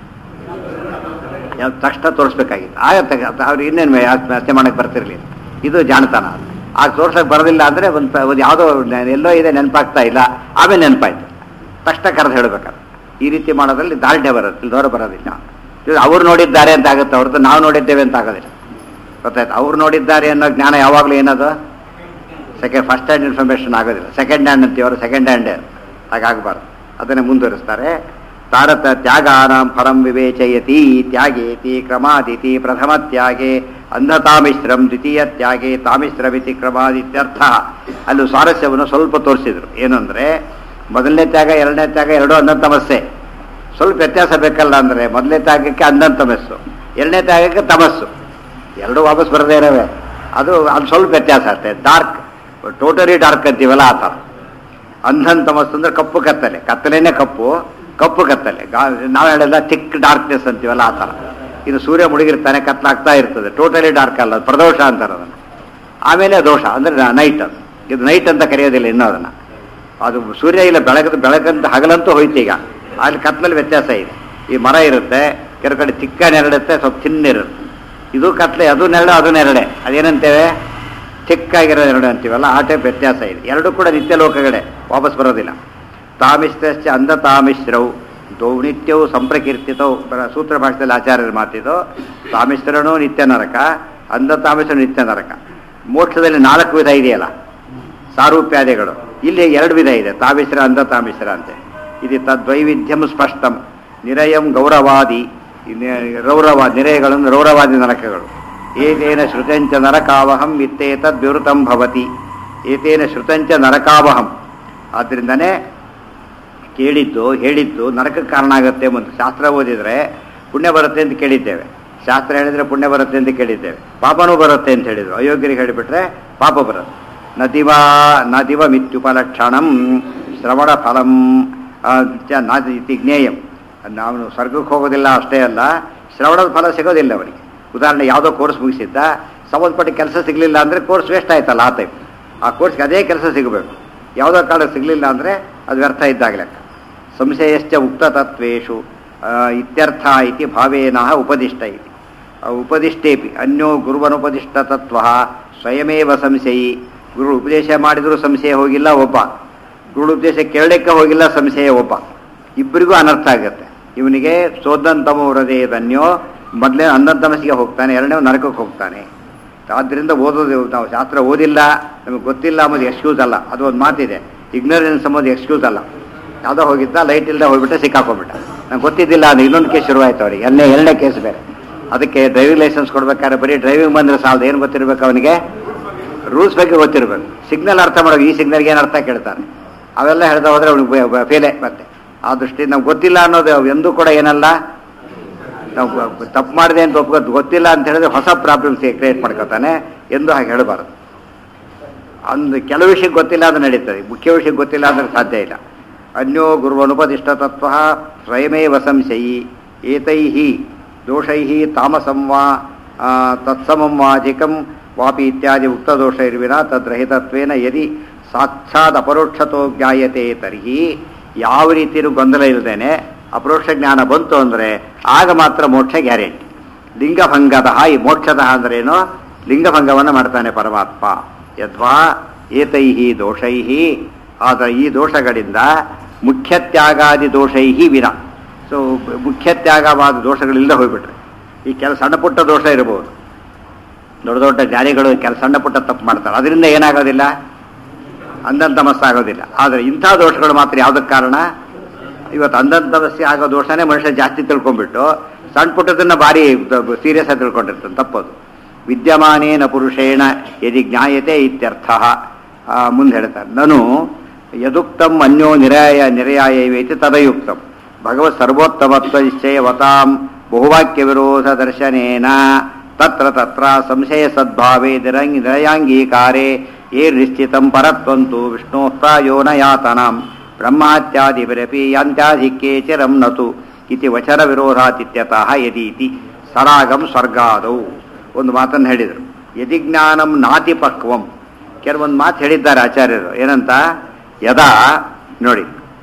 ಯಾವ ತಕ್ಷಣ ತೋರಿಸ್ಬೇಕಾಗಿತ್ತು ಆಗತ್ತೆ ಅವ್ರು ಇನ್ನೇನು ಅಷ್ಟೇ ಮಾಡಕ್ಕೆ ಬರ್ತಿರ್ಲಿಲ್ಲ ಇದು ಜಾಣತನ ಅದು. ಆಗ ತೋರ್ಸಕ್ಕೆ ಬರೋದಿಲ್ಲ ಅಂದರೆ ಒಂದು ಪ- ಒಂದು ಯಾವುದೋ ನೆ- ಎಲ್ಲೋ ಇದೆ ನೆನಪಾಗ್ತಾ ಇಲ್ಲ ಆಮೇಲೆ ನೆನಪಾಯ್ತು ತಕ್ಷಣ ಕರೆದು ಹೇಳ್ಬೇಕಾದ್ರೆ ಈ ರೀತಿ ಮಾಡೋದ್ರಲ್ಲಿ ದಾಲ್ಢ್ಯ ಬರುತ್ತೆ ಇಲ್ದವ್ರು ಬರೋದಿಲ್ಲ ಇದು ಅವ್ರು ನೋಡಿದ್ದಾರೆ ಅಂತ ಆಗುತ್ತೆ ಹೊರತು ನಾವು ನೋಡಿದ್ದೇವೆ ಅಂತ ಆಗೋದಿಲ್ಲ ಗೊತ್ತಾಯ್ತು ಅವ್ರು ನೋಡಿದ್ದಾರೆ ಅನ್ನೋ ಜ್ಞಾನ ಯಾವಾಗಲೂ ಏನದು ಸೆಕೆಂಡ್ ಫಸ್ಟ್ ಹ್ಯಾಂಡ್ ಇನ್ಫಾರ್ಮೇಷನ್ ಆಗೋದಿಲ್ಲ ಸೆಕೆಂಡ್ ಹ್ಯಾಂಡ್ ಅಂತೀವಿ ಅವರು ಸೆಕೆಂಡ್ ಹ್ಯಾಂಡ್ ಹಾಗಾಗಬಾರ್ದು ಅದನ್ನೇ ಮುಂದುವರಿಸ್ತಾರೆ ತಾರತ ತ್ಯಾಗಾನಾಂ ಫಲಂ ವಿವೇಚಯತಿ ತ್ಯಾಗೇತಿ ಕ್ರಮಾದಿತಿ ಪ್ರಥಮ ತ್ಯಾಗೆ ಅಂಧತಾಮಿಶ್ರಂ ದ್ವಿತೀಯ ತ್ಯಾಗೆ ತಾಮಿಶ್ರಮಿತಿ ಕ್ರಮಾದಿತ್ಯರ್ಥ ಅಲ್ಲಿ ಸ್ವಾರಸ್ಯವನ್ನು ಸ್ವಲ್ಪ ತೋರಿಸಿದ್ರು ಏನಂದ್ರೆ ಮೊದಲನೇ ತ್ಯಾಗ ಎರಡನೇ ತ್ಯಾಗ ಎರಡೂ ಅಂಧ ತಮಸ್ಸೆ ಸ್ವಲ್ಪ ವ್ಯತ್ಯಾಸ ಬೇಕಲ್ಲ ಅಂದರೆ ಮೊದಲನೇ ತ್ಯಾಗಕ್ಕೆ ಅಂಧನ್ ತಮಸ್ಸು ಎರಡನೇ ತ್ಯಾಗಕ್ಕೆ ತಮಸ್ಸು ಎರಡೂ ವಾಪಸ್ ಬರದೇ ಇರವೆ ಅದು ಅದು ಸ್ವಲ್ಪ ವ್ಯತ್ಯಾಸ ಆಗುತ್ತೆ ಡಾರ್ಕ್ ಟೋಟಲಿ ಡಾರ್ಕ್ ಅಂತೀವಲ್ಲ ಆ ಥರ ಅಂಧನ್ ತಮಸ್ಸು ಅಂದ್ರೆ ಕಪ್ಪು ಕತ್ತಲೆ ಕತ್ತಲೆನೇ ಕಪ್ಪು ಕಪ್ಪು ಕತ್ತಲೆ ಗಾ- ನಾವು ಹೇಳಲ್ಲ ಥಿಕ್ ಡಾರ್ಕ್ನೆಸ್ ಅಂತೀವಲ್ಲ ಆ ಥರ ಇದು ಸೂರ್ಯ ಮುಳುಗಿರ್ತಾನೆ ಕತ್ಲಾಗ್ತಾ ಇರ್ತದೆ ಟೋಟಲಿ ಡಾರ್ಕ್ ಅಲ್ಲ ಅದು ಪ್ರದೋಷ ಅಂತಾರೆ ಅದನ್ನು ಆಮೇಲೆ ದೋಷ ಅಂದ್ರೆ ನೈಟ್ ಅದು ಇದು ನೈಟ್ ಅಂತ ಕರೆಯೋದಿಲ್ಲ ಇನ್ನೂ ಅದನ್ನು ಅದು ಸೂರ್ಯ ಇಲ್ಲ ಬೆಳಗದ ಬೆಳಕಂತ ಹಗಲಂತೂ ಹೋಯ್ತು ಈಗ ಅಲ್ಲಿ ಕತ್ಲಲ್ಲಿ ವ್ಯತ್ಯಾಸ ಇದೆ ಈ ಮರ ಇರುತ್ತೆ ಕೆಲವು ಕಡೆ ಚಿಕ್ಕ ನೆರಳಿರುತ್ತೆ ಸ್ವಲ್ಪ ತಿನ್ನಿರುತ್ತೆ ಇದು ಕತ್ಲೆ ಅದು ನೆರಳು ಅದು ನೆರಳೆ ಅದೇನಂತೇವೆ ಚಿಕ್ಕಾಗಿರೋ ನೆರಳು ಅಂತೀವಲ್ಲ ಆ ಟೈಪ್ ವ್ಯತ್ಯಾಸ ಇದೆ ಎರಡೂ ಕೂಡ ನಿತ್ಯ ಲೋಕಗಳೇ ವಾಪಸ್ ಬರೋದಿಲ್ಲ ತಾಮಿಶ್ರಶ್ಚ ಅಂಧ ತಾಮಿಶ್ರವು ದೌ ನಿತ್ಯವು ಸಂಪ್ರಕೀರ್ತಿತವು ಬರ- ಸೂತ್ರ ಭಾಷೆಯಲ್ಲಿ ಆಚಾರ್ಯರು ಮಾತಿದ್ದು ತಾಮಿಶ್ರನೂ ನಿತ್ಯ ನರಕ ಅಂಧ ತಾಮಿಶ್ರ ನಿತ್ಯ ನರಕ ಮೋಕ್ಷದಲ್ಲಿ ನಾಲ್ಕು ವಿಧ ಇದೆಯಲ್ಲ ಸಾರೂಪ್ಯಾದಿಗಳು ಇಲ್ಲಿ ಎರಡು ವಿಧ ಇದೆ ತಾಮಿಶ್ರ ಅಂಧ ತಾಮಿಶ್ರ ಅಂತೆ ಇದು ತದ್ವೈವಿಧ್ಯಂ ಸ್ಪಷ್ಟಂ ನಿರಯಂ ಗೌರವಾದಿ ಇನ್ನ- ರೌರವ ನಿರಯಗಳನ್ನು ರೌರವಾದಿ ನರಕಗಳು ಏತೇನ ಶ್ರುತಂಚ ನರಕಾವಹಂ ಇತ್ತೇತದ್ ವಿವೃತಂ ಭವತಿ ಏತೇನ ಶ್ರುತಂಚ ನರಕಾವಹಂ ಆದ್ದರಿಂದನೇ ಕೇಳಿದ್ದು ಹೇಳಿದ್ದು ನರಕಕ್ಕೆ ಕಾರಣ ಆಗುತ್ತೆ ಎಂಬುದು ಶಾಸ್ತ್ರ ಓದಿದರೆ ಪುಣ್ಯ ಬರುತ್ತೆ ಅಂತ ಕೇಳಿದ್ದೇವೆ ಶಾಸ್ತ್ರ ಹೇಳಿದರೆ ಪುಣ್ಯ ಬರುತ್ತೆ ಅಂತ ಕೇಳಿದ್ದೇವೆ ಪಾಪನೂ ಬರುತ್ತೆ ಅಂತ ಹೇಳಿದರು ಅಯೋಗ್ಯರಿಗೆ ಹೇಳಿಬಿಟ್ರೆ ಪಾಪ ಬರುತ್ತೆ ನದಿವ ನದಿವ ಮಿತ್ಯುಪಲಕ್ಷಣಂ ಶ್ರವಣ ಫಲಂ ಆ, ಚ ನಾದಿ ಇತಿ ಜ್ಞೇಯಂ ನಾವು ಸ್ವರ್ಗಕ್ಕೆ ಹೋಗೋದಿಲ್ಲ ಅಷ್ಟೇ ಅಲ್ಲ ಶ್ರವಣದ ಫಲ ಸಿಗೋದಿಲ್ಲ ಅವರಿಗೆ ಉದಾಹರಣೆ ಯಾವುದೋ ಕೋರ್ಸ್ ಮುಗಿಸಿದ್ದ ಸಂಬಂಧಪಟ್ಟ ಕೆಲಸ ಸಿಗಲಿಲ್ಲ ಅಂದರೆ ಕೋರ್ಸ್ ವೇಸ್ಟ್ ಆಯ್ತಲ್ಲ ಆ ಟೈಪ್ ಆ ಕೋರ್ಸ್ಗೆ ಅದೇ ಕೆಲಸ ಸಿಗಬೇಕು ಯಾವುದೋ ಕಾರಣ ಸಿಗಲಿಲ್ಲ ಅಂದರೆ ಅದು ವ್ಯರ್ಥ ಇದ್ದಾಗಲೇ ಸಂಶಯಶ್ಚ ಉಕ್ತ ತತ್ವೇಶು ಆ, ಇತ್ಯರ್ಥ ಇತಿ ಭಾವೇನ ಉಪದಿಷ್ಟ ಇತಿ ಆ, ಉಪದಿಷ್ಟೇಪಿ ಅನ್ಯೋ ಗುರುವನುಪದಿಷ್ಟ ತತ್ವ ಸ್ವಯಮೇವ ಸಂಶಯಿ ಗುರು ಉಪದೇಶ ಮಾಡಿದರೂ ಸಂಶಯ ಹೋಗಿಲ್ಲ ಒಬ್ಬ ಗುರು ಉಪದೇಶ ಕೇಳಲಿಕ್ಕೆ ಹೋಗಿಲ್ಲ ಸಂಶಯ ಒಬ್ಬ ಇಬ್ಬರಿಗೂ ಅನರ್ಥ ಆಗುತ್ತೆ ಇವನಿಗೆ ಸೋದಂತಮ ಹೃದಯದನ್ಯೋ ಮೊದಲೇ ಅಂದಂತಮಸಿಗೆ ಹೋಗ್ತಾನೆ ಎರಡನೇ ನರಕಕ್ಕೆ ಹೋಗ್ತಾನೆ ಆದ್ದರಿಂದ ಓದೋದು ನಾವು ಶಾಸ್ತ್ರ ಓದಿಲ್ಲ ನಮಗೆ ಗೊತ್ತಿಲ್ಲ ಅನ್ನೋದು ಎಕ್ಸ್ಕ್ಯೂಸ್ ಅಲ್ಲ ಅದು ಒಂದು ಮಾತಿದೆ ಇಗ್ನರೆನ್ಸ್ ಅನ್ನೋದು ಎಕ್ಸ್ಕ್ಯೂಸ್ ಅಲ್ಲ ಯಾವುದೋ ಹೋಗಿದ್ದ ಲೈಟ್ ಇಲ್ಲದೆ ಹೋಗ್ಬಿಟ್ಟೆ ಸಿಕ್ಕಾಕೊಂಡ್ಬಿಟ್ಟ ನಂಗೆ ಗೊತ್ತಿದ್ದಿಲ್ಲ ಅದು ಇನ್ನೊಂದು ಕೇಸ್ ಶುರುವಾಯ್ತು ಅವ್ರಿಗೆ ಎರಡನೇ ಎರಡನೇ ಕೇಸ್ ಬೇರೆ ಅದಕ್ಕೆ ಡ್ರೈವಿಂಗ್ ಲೈಸೆನ್ಸ್ ಕೊಡ್ಬೇಕಾದ್ರೆ ಬರೀ ಡ್ರೈವಿಂಗ್ ಬಂದ್ರೆ ಸಾಲದು ಏನು ಗೊತ್ತಿರ್ಬೇಕು ಅವನಿಗೆ ರೂಲ್ಸ್ ಬಗ್ಗೆ ಗೊತ್ತಿರಬೇಕು ಸಿಗ್ನಲ್ ಅರ್ಥ ಮಾಡೋದು ಈ ಸಿಗ್ನಲ್ಗೆ ಏನು ಅರ್ಥ ಕೇಳ್ತಾರೆ ಅವೆಲ್ಲ ಹೇಳ್ತಾ ಹೋದ್ರೆ ಅವ್ನಿಗೆ ಫೇಲೆ ಮತ್ತೆ ಆ ದೃಷ್ಟಿಯಿಂದ ನಮ್ಗೆ ಗೊತ್ತಿಲ್ಲ ಅನ್ನೋದು ಎಂದೂ ಕೂಡ ಏನಲ್ಲ ನಾವು ತಪ್ಪು ಮಾಡಿದೆ ಅಂತ ಒಪ್ಕೊ ಗೊತ್ತಿಲ್ಲ ಅಂತ ಹೇಳಿದ್ರೆ ಹೊಸ ಪ್ರಾಬ್ಲಮ್ಸ್ ಕ್ರಿಯೇಟ್ ಮಾಡ್ಕೊತಾನೆ ಎಂದು ಹಾಗೆ ಹೇಳಬಾರದು ಅಂದು ಕೆಲವು ವಿಷಯಕ್ಕೆ ಗೊತ್ತಿಲ್ಲ ಅದು ನಡೀತದೆ ಮುಖ್ಯ ವಿಷಯಕ್ಕೆ ಗೊತ್ತಿಲ್ಲ ಅಂದ್ರೆ ಸಾಧ್ಯ ಇಲ್ಲ ಅನ್ಯೋ ಗುರುವನುಪದಿಷ್ಟ ತತ್ವ ಸ್ವಯಮೇವ ಸಂಶಯಿ ಏತೈ ದೋಷೈ ತಾಮಸಂ ವಾ ಆ, ತತ್ಸಮಂ ವಾಚಿಕಂ ವಾಪಿ ಇತ್ಯಾದಿ ಉಕ್ತದೋಷೈರ್ವಿನ ತದ್ರಹಿತತ್ವೇನ ಯದಿ ಸಾಕ್ಷಾತ್ ಅಪರೋಕ್ಷತೋ ಜ್ಞಾಯತೆ ತರ್ಹಿ ಯಾವ ರೀತಿಯೂ ಗೊಂದಲ ಇಲ್ಲದೇನೆ ಅಪರೋಕ್ಷ ಜ್ಞಾನ ಬಂತು ಅಂದರೆ ಆಗ ಮಾತ್ರ ಮೋಕ್ಷ ಗ್ಯಾರಂಟಿ ಲಿಂಗಭಂಗದ ಈ ಮೋಕ್ಷದ ಅಂದ್ರೇನು ಲಿಂಗಭಂಗವನ್ನು ಮಾಡ್ತಾನೆ ಪರಮಾತ್ಮ ಯದ್ವಾ ಏತೈಹಿ ದೋಷೈಹಿ ಆದರೆ ಈ ದೋಷಗಳಿಂದ ಮುಖ್ಯತ್ಯಾಗಾದಿ ದೋಷೈಹಿ ವಿನ ಸೊ ಮುಖ್ಯತ್ಯಾಗವಾದ ದೋಷಗಳಿಲ್ಲದೆ ಹೋಗ್ಬಿಟ್ರೆ ಈ ಕೆಲ ಸಣ್ಣ ಪುಟ್ಟ ದೋಷ ಇರಬಹುದು ದೊಡ್ಡ ದೊಡ್ಡ ಜ್ಞಾನಿಗಳು ಕೆಲ ಸಣ್ಣ ಪುಟ್ಟ ತಪ್ಪು ಮಾಡ್ತಾರೆ ಅದರಿಂದ ಏನಾಗೋದಿಲ್ಲ ಅಂಧಂತಮಸ್ಸು ಆಗೋದಿಲ್ಲ ಆದರೆ ಇಂಥ ದೋಷಗಳು ಮಾತ್ರ ಯಾವುದಕ್ಕೆ ಕಾರಣ ಇವತ್ತು ಅಂಧಂತಮಸ್ಸೆ ಆಗೋ ದೋಷನೇ ಮನುಷ್ಯ ಜಾಸ್ತಿ ತಿಳ್ಕೊಂಡ್ಬಿಟ್ಟು ಸಣ್ಣ ಪುಟ್ಟದನ್ನ ಭಾರಿ ಸೀರಿಯಸ್ ಆಗಿ ತಿಳ್ಕೊಂಡಿರ್ತಾನೆ ತಪ್ಪದು ವಿದ್ಯಮಾನೇನ ಪುರುಷೇಣ ಯದಿ ಜ್ಞಾಯತೆ ಇತ್ಯರ್ಥ ಮುಂದೆ ಹೇಳ್ತಾರೆ ನಾನು ಯದುಕ್ತಂ ಅನ್ಯೋ ನಿರಾಯ ನಿರಯಾಯವೇತಿ ತದಯುಕ್ತಂ ಭಗವತ್ ಸರ್ವೋತ್ತಮತ್ವ ನಿಶ್ಚಯವತಾಂ ಬಹುವಾಕ್ಯ ವಿರೋಧ ದರ್ಶನೇನ ತತ್ರ ತತ್ರ ಸಂಶಯ ಸದ್ಭಾವೇ ನಿರಂಗಿ ನಿರಯಾಂಗೀಕಾರೆ ಏ ನಿಶ್ಚಿತಂ ಪರತ್ವಂತು ವಿಷ್ಣು ಪ್ರಾಯೋನ ಯಾತನಾಂ ಬ್ರಹ್ಮಾತ್ಯಾದಿಭಿರಪಿ ಯಾಂತ್ಯಾಧಿಕ್ಯೇ ಚಿರಂ ನತು ಇತಿ ವಚನ ವಿರೋಧಾತಿತ್ಯತಃ ಯದೀತಿ ಸರಾಗಂ ಸ್ವರ್ಗಾದೌ ಒಂದು ಮಾತನ್ನು ಹೇಳಿದರು ಯದಿ ಜ್ಞಾನಂ ನಾತಿ ಪಕ್ವಂ ಕೆಲವೊಂದು ಮಾತು ಹೇಳಿದ್ದಾರೆ ಆಚಾರ್ಯರು ಏನಂತ ಯದಾ ನೋಡಿ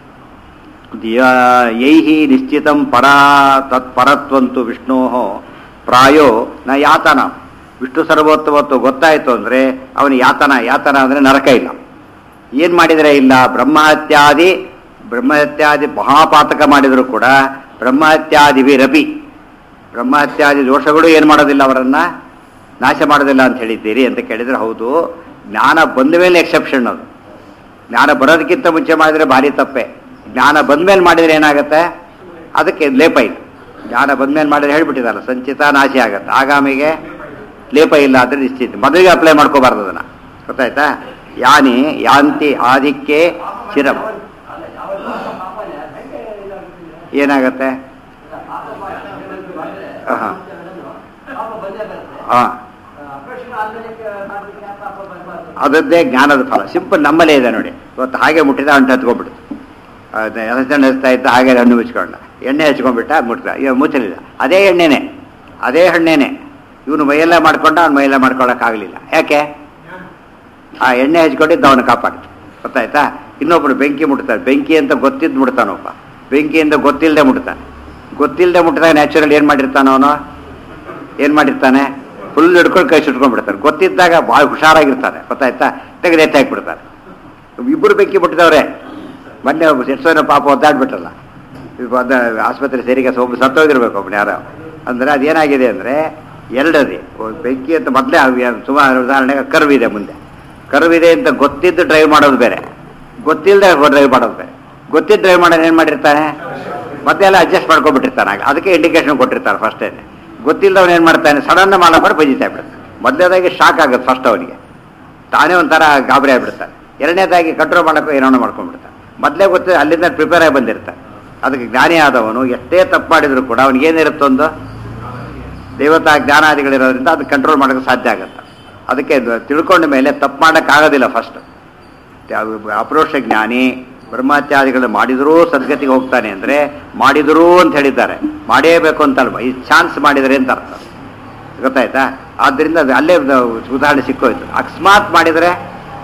ಯ- ಯೈಹಿ ನಿಶ್ಚಿತಂ ಪರಾ ತತ್ಪರತ್ವಂತು ವಿಷ್ಣೋ ಪ್ರಾಯೋ ನ ಯಾತನ ವಿಷ್ಣು ಸರ್ವೋತ್ತಮತ್ವ ಗೊತ್ತಾಯ್ತು ಅಂದರೆ ಅವನು ಯಾತನ ಯಾತನ ಅಂದರೆ ನರಕ ಇಲ್ಲ ಏನು ಮಾಡಿದರೆ ಇಲ್ಲ ಬ್ರಹ್ಮಹತ್ಯಾದಿ ಬ್ರಹ್ಮಹತ್ಯಾದಿ ಮಹಾಪಾತಕ ಮಾಡಿದರೂ ಕೂಡ ಬ್ರಹ್ಮಹತ್ಯಾದಿಭಿರಪಿ ಬ್ರಹ್ಮಹತ್ಯಾದಿ ದೋಷಗಳು ಏನು ಮಾಡೋದಿಲ್ಲ ಅವರನ್ನ ನಾಶ ಮಾಡೋದಿಲ್ಲ ಅಂತ ಹೇಳಿದ್ದೀರಿ ಅಂತ ಕೇಳಿದರೆ ಹೌದು ಜ್ಞಾನ ಬಂದ ಮೇಲೆ ಎಕ್ಸೆಪ್ಷನ್ ಅದು ಜ್ಞಾನ ಬರೋದಕ್ಕಿಂತ ಮುಂಚೆ ಮಾಡಿದರೆ ಭಾರಿ ತಪ್ಪೆ ಜ್ಞಾನ ಬಂದ್ಮೇಲೆ ಮಾಡಿದರೆ ಏನಾಗುತ್ತೆ ಅದಕ್ಕೆ ಲೇಪ ಇಲ್ಲ ಜ್ಞಾನ ಬಂದ್ಮೇಲೆ ಮಾಡಿದ್ರೆ ಹೇಳ್ಬಿಟ್ಟಿದ್ದಾರೆ ಸಂಚಿತ ನಾಶಿ ಆಗತ್ತೆ ಆಗಾಮಿಗೆ ಲೇಪ ಇಲ್ಲ ಆದರೆ ನಿಶ್ಚಿತ ಮೊದಲಿಗೆ ಅಪ್ಲೈ ಮಾಡ್ಕೋಬಾರ್ದು ಅದನ್ನ ಗೊತ್ತಾಯ್ತಾ ಯಾನಿ ಯಾಂತಿ ಆದಿಕ್ಕೆ ಚಿರಂ ಏನಾಗತ್ತೆ ಹಾಂ ಹಾಂ ಅದದ್ದೇ ಜ್ಞಾನದ ಫಲ ಸಿಂಪಲ್ ನಮ್ಮಲ್ಲೇ ಇದೆ ನೋಡಿ ಇವತ್ತು ಹಾಗೆ ಮುಟ್ಟಿದ ಅಂಟು ಹತ್ಕೊಂಡ್ಬಿಡ್ತು ಎಲೆಸಣ್ಣ ಹಚ್ತಾ ಇದ್ದ ಹಾಗೆ ಹಣ್ಣು ಮುಚ್ಕೊಂಡ ಎಣ್ಣೆ ಹಚ್ಕೊಂಡ್ಬಿಟ್ಟ ಮುಟ್ಟ ಇವಾಗ ಮುಚ್ಚಲಿಲ್ಲ ಅದೇ ಎಣ್ಣೆನೆ ಅದೇ ಹಣ್ಣೇನೆ ಇವನು ಮೈಯೆಲ್ಲ ಮಾಡ್ಕೊಂಡ ಅವ್ನು ಮೈಯೆಲ್ಲ ಮಾಡ್ಕೊಳಕ್ಕಾಗಲಿಲ್ಲ ಯಾಕೆ ಆ ಎಣ್ಣೆ ಹಚ್ಕೊಂಡಿದ್ದು ಅವನು ಕಾಪಾಡಿತು ಗೊತ್ತಾಯ್ತಾ ಇನ್ನೊಬ್ರು ಬೆಂಕಿ ಮುಟ್ತಾರೆ ಬೆಂಕಿ ಅಂತ ಗೊತ್ತಿದ್ದು ಮುಟ್ತಾನೊಬ್ಬ ಬೆಂಕಿಯಿಂದ ಗೊತ್ತಿಲ್ಲದೆ ಮುಟ್ತಾನೆ ಗೊತ್ತಿಲ್ಲದೆ ಮುಟ್ಟಿದಾಗ ನ್ಯಾಚುರಲ್ ಏನು ಮಾಡಿರ್ತಾನ ಅವನು ಏನು ಮಾಡಿರ್ತಾನೆ ಫುಲ್ ಹಿಡ್ಕೊಂಡು ಕೈ ಸುಟ್ಕೊಂಡ್ಬಿಡ್ತಾರೆ ಗೊತ್ತಿದ್ದಾಗ ಭಾಳ ಹುಷಾರಾಗಿರ್ತಾರೆ ಗೊತ್ತಾಯ್ತಾ ತೆಗೆದು ಎತ್ತಿ ಹಾಕ್ಬಿಡ್ತಾರೆ ಇಬ್ಬರು ಬೆಂಕಿ ಮುಟ್ಟಿದವ್ರೆ ಮೊನ್ನೆ ಒಬ್ಬ ಎಷ್ಟೋ ಜನ ಪಾಪ ಒದ್ದಾಡ್ಬಿಟ್ರಲ್ಲ ಇದು ಅದ ಆಸ್ಪತ್ರೆ ಸೇರಿಗೆ ಒಬ್ಬ ಸತ್ತೋಗಿರ್ಬೇಕು ಒಬ್ಬನ ಯಾರೋ ಅಂದರೆ ಅದೇನಾಗಿದೆ ಅಂದರೆ ಎರಡದೇ ಬೆಂಕಿ ಅಂತ ಮೊದಲೇ ಸುಮಾರು ಉದಾಹರಣೆಗೆ ಕರ್ವಿದೆ ಮುಂದೆ ಕರ್ವಿದೆ ಅಂತ ಗೊತ್ತಿದ್ದು ಡ್ರೈವ್ ಮಾಡೋದು ಬೇರೆ ಗೊತ್ತಿಲ್ಲದೆ ಡ್ರೈವ್ ಮಾಡೋದು ಬೇರೆ ಗೊತ್ತಿದ್ದು ಡ್ರೈವ್ ಮಾಡೋದು ಏನು ಮಾಡಿರ್ತಾನೆ ಮತ್ತೆ ಎಲ್ಲ ಅಡ್ಜಸ್ಟ್ ಮಾಡ್ಕೊಂಡ್ಬಿಟ್ಟಿರ್ತಾನೆ ಆಗ ಅದಕ್ಕೆ ಇಂಡಿಕೇಶನ್ ಕೊಟ್ಟಿರ್ತಾರೆ ಫಸ್ಟೇ ಗೊತ್ತಿಲ್ಲದವನು ಏನು ಮಾಡ್ತಾನೆ ಸಡನ್ ಮಾಡ ಮಾಡಿ ಬಜಿತಾ ಬಿಡ್ತಾನೆ ಮೊದಲನೇದಾಗಿ ಶಾಕ್ ಆಗುತ್ತೆ ಫಸ್ಟ್ ಅವನಿಗೆ ತಾನೇ ಒಂಥರ ಗಾಬರಿ ಆಗಿಬಿಡ್ತಾನೆ ಎರಡನೇದಾಗಿ ಕಂಟ್ರೋಲ್ ಮಾಡೋಕ್ಕೂ ಏನೋ ಮಾಡ್ಕೊಂಡ್ಬಿಡ್ತಾನೆ ಮೊದಲೇ ಗೊತ್ತು ಅಲ್ಲಿಂದ ಪ್ರಿಪೇರ್ ಆಗಿ ಬಂದಿರ್ತಾನೆ ಅದಕ್ಕೆ ಜ್ಞಾನಿ ಆದವನು ಎಷ್ಟೇ ತಪ್ಪು ಮಾಡಿದ್ರು ಕೂಡ ಅವನಿಗೇನಿರುತ್ತೊಂದು ದೇವತಾ ಜ್ಞಾನಾದಿಗಳಿರೋದ್ರಿಂದ ಅದು ಕಂಟ್ರೋಲ್ ಮಾಡೋಕ್ಕೆ ಸಾಧ್ಯ ಆಗುತ್ತೆ ಅದಕ್ಕೆ ಅದು ತಿಳ್ಕೊಂಡ ಮೇಲೆ ತಪ್ಪು ಮಾಡೋಕ್ಕಾಗೋದಿಲ್ಲ ಫಸ್ಟ್ ಅಪರೋಕ್ಷ ಜ್ಞಾನಿ ಬ್ರಹ್ಮತ್ಯಾದಿಗಳು ಮಾಡಿದರೂ ಸದ್ಗತಿಗೆ ಹೋಗ್ತಾನೆ ಅಂದರೆ ಮಾಡಿದರೂ ಅಂತ ಹೇಳಿದ್ದಾರೆ ಮಾಡೇಬೇಕು ಅಂತಲ್ವ ಈ ಚಾನ್ಸ್ ಮಾಡಿದರೆ ಅಂತ ಅರ್ಥ ಗೊತ್ತಾಯ್ತಾ ಆದ್ದರಿಂದ ಅದು ಅಲ್ಲೇ ಒಂದು ಉದಾಹರಣೆ ಸಿಕ್ಕೋಯ್ತು ಅಕಸ್ಮಾತ್ ಮಾಡಿದರೆ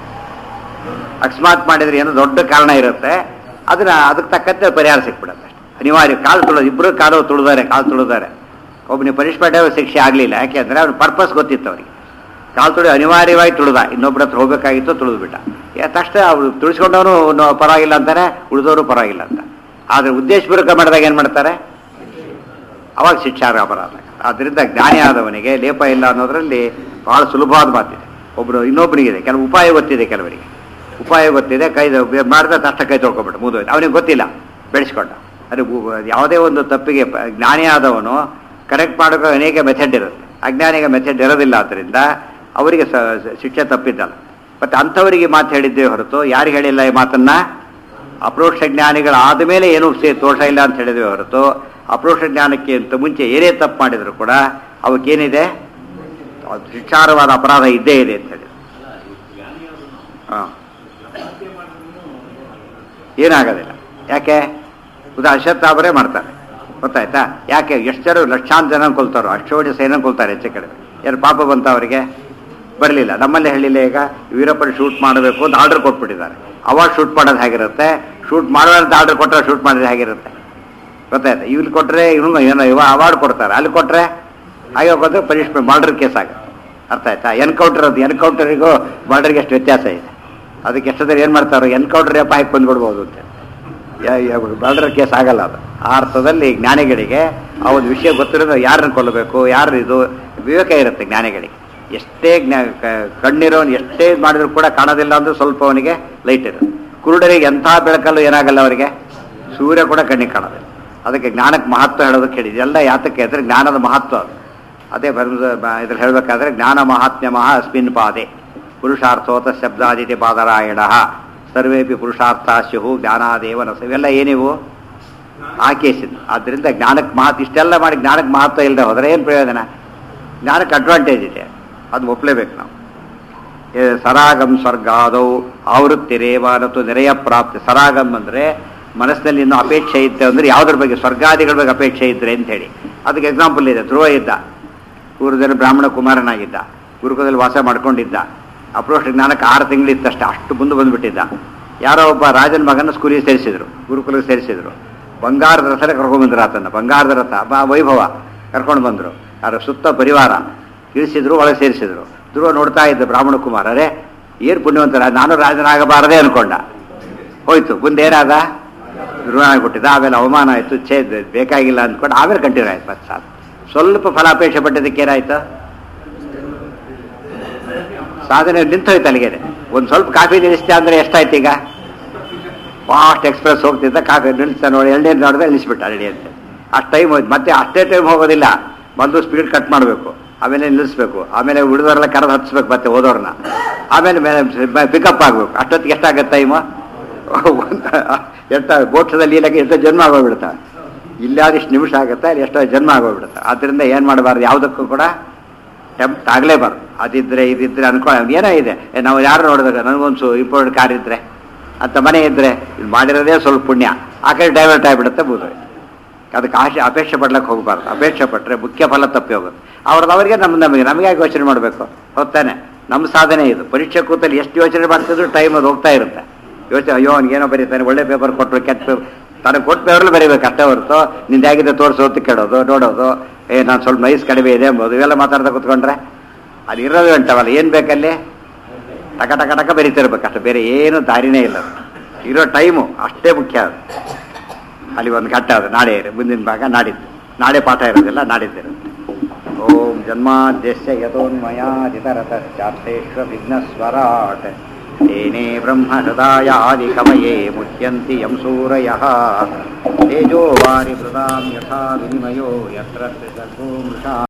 ಅಕಸ್ಮಾತ್ ಮಾಡಿದರೆ ಏನೋ ದೊಡ್ಡ ಕಾರಣ ಇರುತ್ತೆ ಅದನ್ನ ಅದಕ್ಕೆ ತಕ್ಕಂತೆ ಪರಿಹಾರ ಸಿಕ್ಬಿಡುತ್ತೆ ಅನಿವಾರ್ಯ ಕಾಲು ತುಳಿದು ಇಬ್ಬರು ಕಾಲು ತುಳಿದಾರೆ ಕಾಲು ತುಳಿದಾರೆ ಒಬ್ಬನಿಗೆ ಪನಿಷ್ಮೆಂಟ್ ಶಿಕ್ಷೆ ಆಗಲಿಲ್ಲ ಯಾಕೆಂದ್ರೆ ಅವ್ನ ಪರ್ಪಸ್ ಗೊತ್ತಿತ್ತು ಅವರಿಗೆ ಕಾಲು ತುಳಿ ಅನಿವಾರ್ಯವಾಗಿ ತುಳಿದ ಇನ್ನೊಬ್ಬರ ಹತ್ರ ಹೋಗ್ಬೇಕಾಗಿತ್ತು ತುಳಿದ್ಬಿಟ್ಟ ಯಾ ತಕ್ಷಣ ಅವ್ರು ತುಳಿಸ್ಕೊಂಡವನು ನ- ಪರವಾಗಿಲ್ಲ ಅಂತಾನೆ ಉಳಿದವರು ಪರವಾಗಿಲ್ಲ ಅಂತ ಆದರೆ ಉದ್ದೇಶಪೂರ್ವಕ ಮಾಡಿದಾಗ ಏನು ಮಾಡ್ತಾರೆ ಅವಾಗ ಶಿಕ್ಷಾರ್ಹ ಅಪರಾಧ ಆದ್ದರಿಂದ ಜ್ಞಾನಿ ಆದವನಿಗೆ ಲೇಪ ಇಲ್ಲ ಅನ್ನೋದರಲ್ಲಿ ಬಹಳ ಸುಲಭವಾದ ಮಾತಿದೆ ಒಬ್ಬರು ಇನ್ನೊಬ್ಬನಿಗಿದೆ ಕೆಲವು ಉಪಾಯ ಗೊತ್ತಿದೆ ಕೆಲವರಿಗೆ ಉಪಾಯ ಗೊತ್ತಿದೆ ಕೈ ಮಾಡಿದ ತಕ್ಷಣ ಕೈ ತೊಳ್ಕೊಬಿಟ್ಟು ಮುಗಿದೋಯ್ತು ಅವನಿಗೆ ಗೊತ್ತಿಲ್ಲ ಬೆಳೆಸ್ಕೊಂಡ ಅದು ಗು- ಯಾವುದೇ ಒಂದು ತಪ್ಪಿಗೆ ಪ- ಜ್ಞಾನಿ ಆದವನು ಕರೆಕ್ಟ್ ಮಾಡೋಕೆ ಅನೇಕ ಮೆಥಡ್ ಇರುತ್ತೆ ಅಜ್ಞಾನಿಗೆ ಮೆಥಡ್ ಇರೋದಿಲ್ಲ ಆದ್ದರಿಂದ ಅವರಿಗೆ ಸ ಸ- ಶಿಕ್ಷೆ ತಪ್ಪಿದ್ದಲ್ಲ ಮತ್ತು ಅಂಥವರಿಗೆ ಮಾತು ಹೇಳಿದ್ದೇ ಹೊರತು ಯಾರು ಹೇಳಿಲ್ಲ ಈ ಮಾತನ್ನ ಅಪ್ರೋಕ್ಷ ಜ್ಞಾನಿಗಳಾದ ಮೇಲೆ ಏನೂ ಸೇ ದೋಷ ಇಲ್ಲ ಅಂತ ಹೇಳಿದ್ವಿ ಹೊರತು ಅಪ್ರೋಕ್ಷ ಜ್ಞಾನಕ್ಕೆ ಅಂತ ಮುಂಚೆ ಏನೇ ತಪ್ಪು ಮಾಡಿದ್ರು ಕೂಡ ಅವಕ್ಕೇನಿದೆ ಅದು ಶಿಕ್ಷಾರ್ಹವಾದ ಅಪರಾಧ ಇದ್ದೇ ಇದೆ ಅಂತ ಹೇಳಿ ಹಾಂ ಏನಾಗೋದಿಲ್ಲ ಯಾಕೆ ಉದಾ ಅಶ್ವತ್ಥಾಮರೇ ಮಾಡ್ತಾರೆ ಗೊತ್ತಾಯ್ತಾ ಯಾಕೆ ಎಷ್ಟು ಜನ ಲಕ್ಷಾಂತರ ಜನ ಕೊಲ್ತಾರೋ ಅಷ್ಟೋಡಿ ಸೈನ ಕೊಲ್ತಾರೆ ಹೆಚ್ಚು ಕಡಿಮೆ ಏನು ಪಾಪ ಬಂತ ಅವರಿಗೆ ಬರಲಿಲ್ಲ ನಮ್ಮಲ್ಲಿ ಹೇಳಿಲ್ಲ ಈಗ ವೀರಪ್ಪನ ಶೂಟ್ ಮಾಡಬೇಕು ಅಂತ ಆರ್ಡರ್ ಕೊಟ್ಬಿಟ್ಟಿದ್ದಾರೆ ಅವಾಗ ಶೂಟ್ ಮಾಡೋದು ಹೇಗಿರುತ್ತೆ ಶೂಟ್ ಮಾಡೋ ಅಂತ ಆರ್ಡರ್ ಕೊಟ್ಟರೆ ಶೂಟ್ ಮಾಡೋದು ಹೇಗಿರುತ್ತೆ ಗೊತ್ತಾಯ್ತಾ ಇಲ್ಲಿ ಕೊಟ್ಟರೆ ಇವನು ಏನೋ ಇವ ಅವಾರ್ಡ್ ಕೊಡ್ತಾರೆ ಅಲ್ಲಿ ಕೊಟ್ಟರೆ ಹಾಗೆ ಹೋಗೋದು ಪನಿಷ್ಮೆಂಟ್ ಮರ್ಡರ್ ಕೇಸ್ ಆಗುತ್ತೆ ಅರ್ಥ ಆಯ್ತಾ ಎನ್ಕೌಂಟರ್ ಅದು ಎನ್ಕೌಂಟರಿಗೂ ಮರ್ಡರ್ಗೆ ಎಷ್ಟು ವ್ಯತ್ಯಾಸ ಇದೆ ಅದಕ್ಕೆ ಎಷ್ಟೊತ್ತರ ಏನು ಮಾಡ್ತಾರೆ ಎನ್ಕೌಂಟರ್ ಯಪ್ಪ ಹಾಕಿ ಬಂದ್ಬಿಡ್ಬೋದು ಅಂತ ಮರ್ಡರ್ ಕೇಸ್ ಆಗಲ್ಲ ಅದು ಆ ಅರ್ಥದಲ್ಲಿ ಜ್ಞಾನಿಗಳಿಗೆ ಆ ಒಂದು ವಿಷಯ ಗೊತ್ತಿರೋದು ಯಾರನ್ನ ಕೊಲ್ಲಬೇಕು ಯಾರು ಇದು ವಿವೇಕ ಇರುತ್ತೆ ಜ್ಞಾನಿಗಳಿಗೆ ಎಷ್ಟೇ ಜ್ಞಾ ಕ- ಕಣ್ಣಿರೋನು ಎಷ್ಟೇ ಮಾಡಿದ್ರು ಕೂಡ ಕಾಣೋದಿಲ್ಲ ಅಂದ್ರೆ ಸ್ವಲ್ಪ ಅವನಿಗೆ ಲೈಟ್ ಇರುತ್ತೆ ಕುರುಡರಿಗೆ ಎಂಥ ಬೆಳಕಲ್ಲೂ ಏನಾಗಲ್ಲ ಅವರಿಗೆ ಸೂರ್ಯ ಕೂಡ ಕಣ್ಣಿಗೆ ಕಾಣೋದಿಲ್ಲ ಅದಕ್ಕೆ ಜ್ಞಾನಕ್ಕೆ ಮಹತ್ವ ಹೇಳೋದಕ್ಕೆ ಹೇಳಿದೆ ಎಲ್ಲ ಯಾತಕ್ಕೆ ಅಂದರೆ ಜ್ಞಾನದ ಮಹತ್ವ ಅದು ಅದೇ ಬರೆದ ಇದ್ರಲ್ಲಿ ಹೇಳಬೇಕಾದ್ರೆ ಜ್ಞಾನ ಮಹಾತ್ಮ್ಯ ಮಹಾ ಅಸ್ಮಿನ್ ಪಾದೆ ಪುರುಷಾರ್ಥೋತ ಶಬ್ದಾದಿತಿ ಪಾದರಾಯಣ ಸರ್ವೇಪಿ ಪುರುಷಾರ್ಥ ಸ್ಯು ಜ್ಞಾನಾದೇವ ನಸ ಇವೆಲ್ಲ ಏನಿವು ಆಕೇಸಿದ್ದು ಆದ್ದರಿಂದ ಜ್ಞಾನಕ್ಕೆ ಮಹತ್ವ ಇಷ್ಟೆಲ್ಲ ಮಾಡಿ ಜ್ಞಾನಕ್ಕೆ ಮಹತ್ವ ಇಲ್ಲದೆ ಹೋದರೆ ಏನು ಪ್ರಯೋಜನ ಜ್ಞಾನಕ್ಕೆ ಅಡ್ವಾಂಟೇಜ್ ಇದೆ ಅದು ಒಪ್ಲೇಬೇಕು ನಾವು ಏ, ಸರಾಗಂ ಸ್ವರ್ಗಾದೌ ಆವೃತ್ತಿರೇವ ಅನ್ನೋದು ನೆರೆಯ ಪ್ರಾಪ್ತಿ ಸರಾಗಂ ಅಂದರೆ ಮನಸ್ಸಿನಲ್ಲಿ ಇನ್ನೂ ಅಪೇಕ್ಷೆ ಇತ್ತು ಅಂದರೆ ಯಾವುದ್ರ ಬಗ್ಗೆ ಸ್ವರ್ಗಾದಿಗಳ ಬಗ್ಗೆ ಅಪೇಕ್ಷೆ ಇದ್ರೆ ಅಂತ ಹೇಳಿ ಅದಕ್ಕೆ ಎಕ್ಸಾಂಪಲ್ ಇದೆ ಧ್ರುವ ಇದ್ದ ಪೂರ್ವದಲ್ಲಿ ಬ್ರಾಹ್ಮಣ ಕುಮಾರನಾಗಿದ್ದ ಗುರುಕುಲದಲ್ಲಿ ವಾಸ ಮಾಡ್ಕೊಂಡಿದ್ದ ಅಪ್ರೋಷ ಜ್ಞಾನಕ್ಕೆ ಆರು ತಿಂಗಳಿತ್ತಷ್ಟೇ ಅಷ್ಟು ಮುಂದೆ ಬಂದುಬಿಟ್ಟಿದ್ದ ಯಾರೋ ಒಬ್ಬ ರಾಜನ ಮಗನ ಸ್ಕೂಲಿಗೆ ಸೇರಿಸಿದ್ರು ಗುರುಕುಲಕ್ಕೆ ಸೇರಿಸಿದ್ರು ಬಂಗಾರದ ರಥನೇ ಕರ್ಕೊಂಡ್ಬಂದ್ರು ಆತನ ಬಂಗಾರದ ರಥ ಬ- ವೈಭವ ಕರ್ಕೊಂಡು ಬಂದರು ಅದರ ಸುತ್ತ ಪರಿವಾರ ಇಳಿಸಿದ್ರು ಒಳಗೆ ಸೇರಿಸಿದ್ರು ಧ್ರುವ ನೋಡ್ತಾ ಇದ್ದ ಬ್ರಾಹ್ಮಣ ಕುಮಾರ ಅರೆ ಏನು ಪುಣ್ಯವಂತರ ನಾನು ರಾಜನಾಗಬಾರದೆ ಅನ್ಕೊಂಡ ಹೋಯ್ತು ಮುಂದೆ ಏನಾದ ಧ್ರುವ ಆಗಿಬಿಟ್ಟಿದ್ದ ಆಮೇಲೆ ಅವಮಾನ ಆಯಿತು ಛೇ ಇದು ಬೇಕಾಗಿಲ್ಲ ಅಂದ್ಕೊಂಡು ಆಮೇಲೆ ಕಂಟಿನ್ಯೂ ಆಯ್ತು ಮತ್ತೆ ಸಾಕು ಸ್ವಲ್ಪ ಫಲಾಪೇಕ್ಷೆ ಪಟ್ಟಿದ್ದಕ್ಕೆ ಏನಾಯ್ತು ಸಾಧನೆ ನಿಂತೋಯ್ತು ಅಲ್ಲಿಗೆ ಒಂದು ಸ್ವಲ್ಪ ಕಾಫಿ ನಿಲ್ಲಿಸ್ತೆ ಅಂದ್ರೆ ಎಷ್ಟಾಯ್ತು ಈಗ ಫಾಸ್ಟ್ ಎಕ್ಸ್ಪ್ರೆಸ್ ಹೋಗ್ತಿದ್ದ ಕಾಫಿ ನಿಲ್ಲಿಸ್ತಾ ನೋಡಿ ಎಳ್ನೀರು ನೋಡಿದ್ರೆ ನಿಲ್ಲಿಸ್ಬಿಟ್ಟ ರೆಡಿ ಅಂತ ಅಷ್ಟು ಟೈಮ್ ಹೋಯ್ತು ಮತ್ತೆ ಅಷ್ಟೇ ಟೈಮ್ ಹೋಗೋದಿಲ್ಲ ಬಂದು ಸ್ಪೀಡ್ ಕಟ್ ಮಾಡಬೇಕು ಆಮೇಲೆ ನಿಲ್ಲಿಸ್ಬೇಕು ಆಮೇಲೆ ಉಳಿದವರೆಲ್ಲ ಕರೆದು ಹಚ್ಬೇಕು ಮತ್ತೆ ಹೋದವ್ರನ್ನ ಆಮೇಲೆ ಮೇಲೆ ಪಿಕಪ್ ಆಗಬೇಕು ಅಷ್ಟೊತ್ತಿಗೆ ಎಷ್ಟಾಗತ್ತೆ ಟೈಮು ಎಷ್ಟ ಮೋಕ್ಷದಲ್ಲಿ ಇಲ್ಲಕ್ಕೆ ಎಷ್ಟೋ ಜನ್ಮ ಆಗೋಗ್ಬಿಡುತ್ತೆ ಇಲ್ಲಾದಿಷ್ಟು ನಿಮಿಷ ಆಗುತ್ತೆ ಅಲ್ಲಿ ಎಷ್ಟೋ ಜನ್ಮ ಆಗೋಗ್ಬಿಡುತ್ತೆ ಆದ್ದರಿಂದ ಏನು ಮಾಡಬಾರ್ದು ಯಾವುದಕ್ಕೂ ಕೂಡ ಟೆಂಪ್ಟ್ ಆಗಲೇಬಾರ್ದು ಅದಿದ್ರೆ ಇದಿದ್ರೆ ಅನ್ಕೊ ಏನೋ ಇದೆ ಏ, ನಾವು ಯಾರು ನೋಡಿದಾಗ ನನಗೊಂದು ಇಂಪಾರ್ಟೆಂಟ್ ಕಾರ್ ಇದ್ರೆ ಅಂತ ಮನೆ ಇದ್ರೆ ಇದು ಮಾಡಿರೋದೇ ಸ್ವಲ್ಪ ಪುಣ್ಯ ಆ ಕಡೆ ಡೈವರ್ಟ್ ಆಗಿಬಿಡುತ್ತೆ ಬೂದು ಅದಕ್ಕೆ ಆಶೆ ಅಪೇಕ್ಷೆ ಪಡ್ಲಕ್ಕೆ ಹೋಗಬಾರ್ದು ಅಪೇಕ್ಷೆ ಪಟ್ಟರೆ ಮುಖ್ಯ ಫಲ ತಪ್ಪಿ ಹೋಗುತ್ತೆ ಅವ್ರದ್ದು ಅವರಿಗೆ ನಮ್ಮ ನಮಗೆ ನಮಗೆ ಯಾಕೆ ಯೋಚನೆ ಮಾಡಬೇಕು ಹೊತ್ತಾನೆ ನಮ್ಮ ಸಾಧನೆ ಇದು ಪರೀಕ್ಷೆ ಕೂತಲ್ಲಿ ಎಷ್ಟು ಯೋಚನೆ ಮಾಡ್ತಿದ್ರು ಟೈಮ್ ಅದು ಹೋಗ್ತಾ ಇರುತ್ತೆ ಯೋಚನೆ ಅಯ್ಯೋ ಅವ್ನಿಗೇನೋ ಬರೀತಾನೆ ಒಳ್ಳೆ ಪೇಪರ್ ಕೊಟ್ಟರು ಕೆಟ್ಟ ಪೇಪರ್ ತನಗೆ ಕೊಟ್ಟ ಪೇಪರ್ಲು ಬರೀಬೇಕು ಅಷ್ಟೇ ಹೊರತು ನಿಂದು ಹೇಗಿದೆ ತೋರಿಸು ಅಂತ ಕೇಳೋದು ನೋಡೋದು ಏ ನಾನು ಸ್ವಲ್ಪ ನೈಸ್ ಕಡಿಮೆ ಇದೆ ಎಂಬುದು ಇವೆಲ್ಲ ಮಾತಾಡ್ತಾ ಕೂತ್ಕೊಂಡ್ರೆ ಅದು ಇರೋದು ಉಂಟವಲ್ಲ ಏನು ಬೇಕಲ್ಲಿ ಟಕ ಟಕ ಟಕ ಬರೀತಿರ್ಬೇಕು ಅಷ್ಟೇ ಬೇರೆ ಏನು ದಾರಿನೇ ಇಲ್ಲ ಅದು. ಇರೋ ಟೈಮು ಅಷ್ಟೇ ಮುಖ್ಯ ಅದು ಅಲ್ಲಿ ಒಂದು ಘಟ್ಟ ಅದು ನಾಳೆ ಇರು. ಮುಂದಿನ ಭಾಗ ನಾಡಿದ್ದು ನಾಳೆ ಪಾಠ ಇರೋದಿಲ್ಲ ನಾಡಿದ್ದಿರುತ್ತೆ ಓಂ ಜನ್ಮಾದ್ಯಸ್ಯ ಯಥೋನ್ಮಯಾದಿತರತಶ್ಚಾರ್ಥೇಶ್ವ ವಿಘ್ನಸ್ವರಾಟ್ ತೇನೇ ಬ್ರಹ್ಮ ಹೃದಯಾದಿ ಕಮಯೇ ಮುಚ್ಯಂತಿ ಯಂ ಸೂರಯಃ ತೇಜೋ ವಾರಿ ಮೃದಾಂ ಯಥಾ ವಿನಿಮಯೋ ಯತ್ರ ತ್ರಿಸರ್ಗೋ ಮೃಷಾ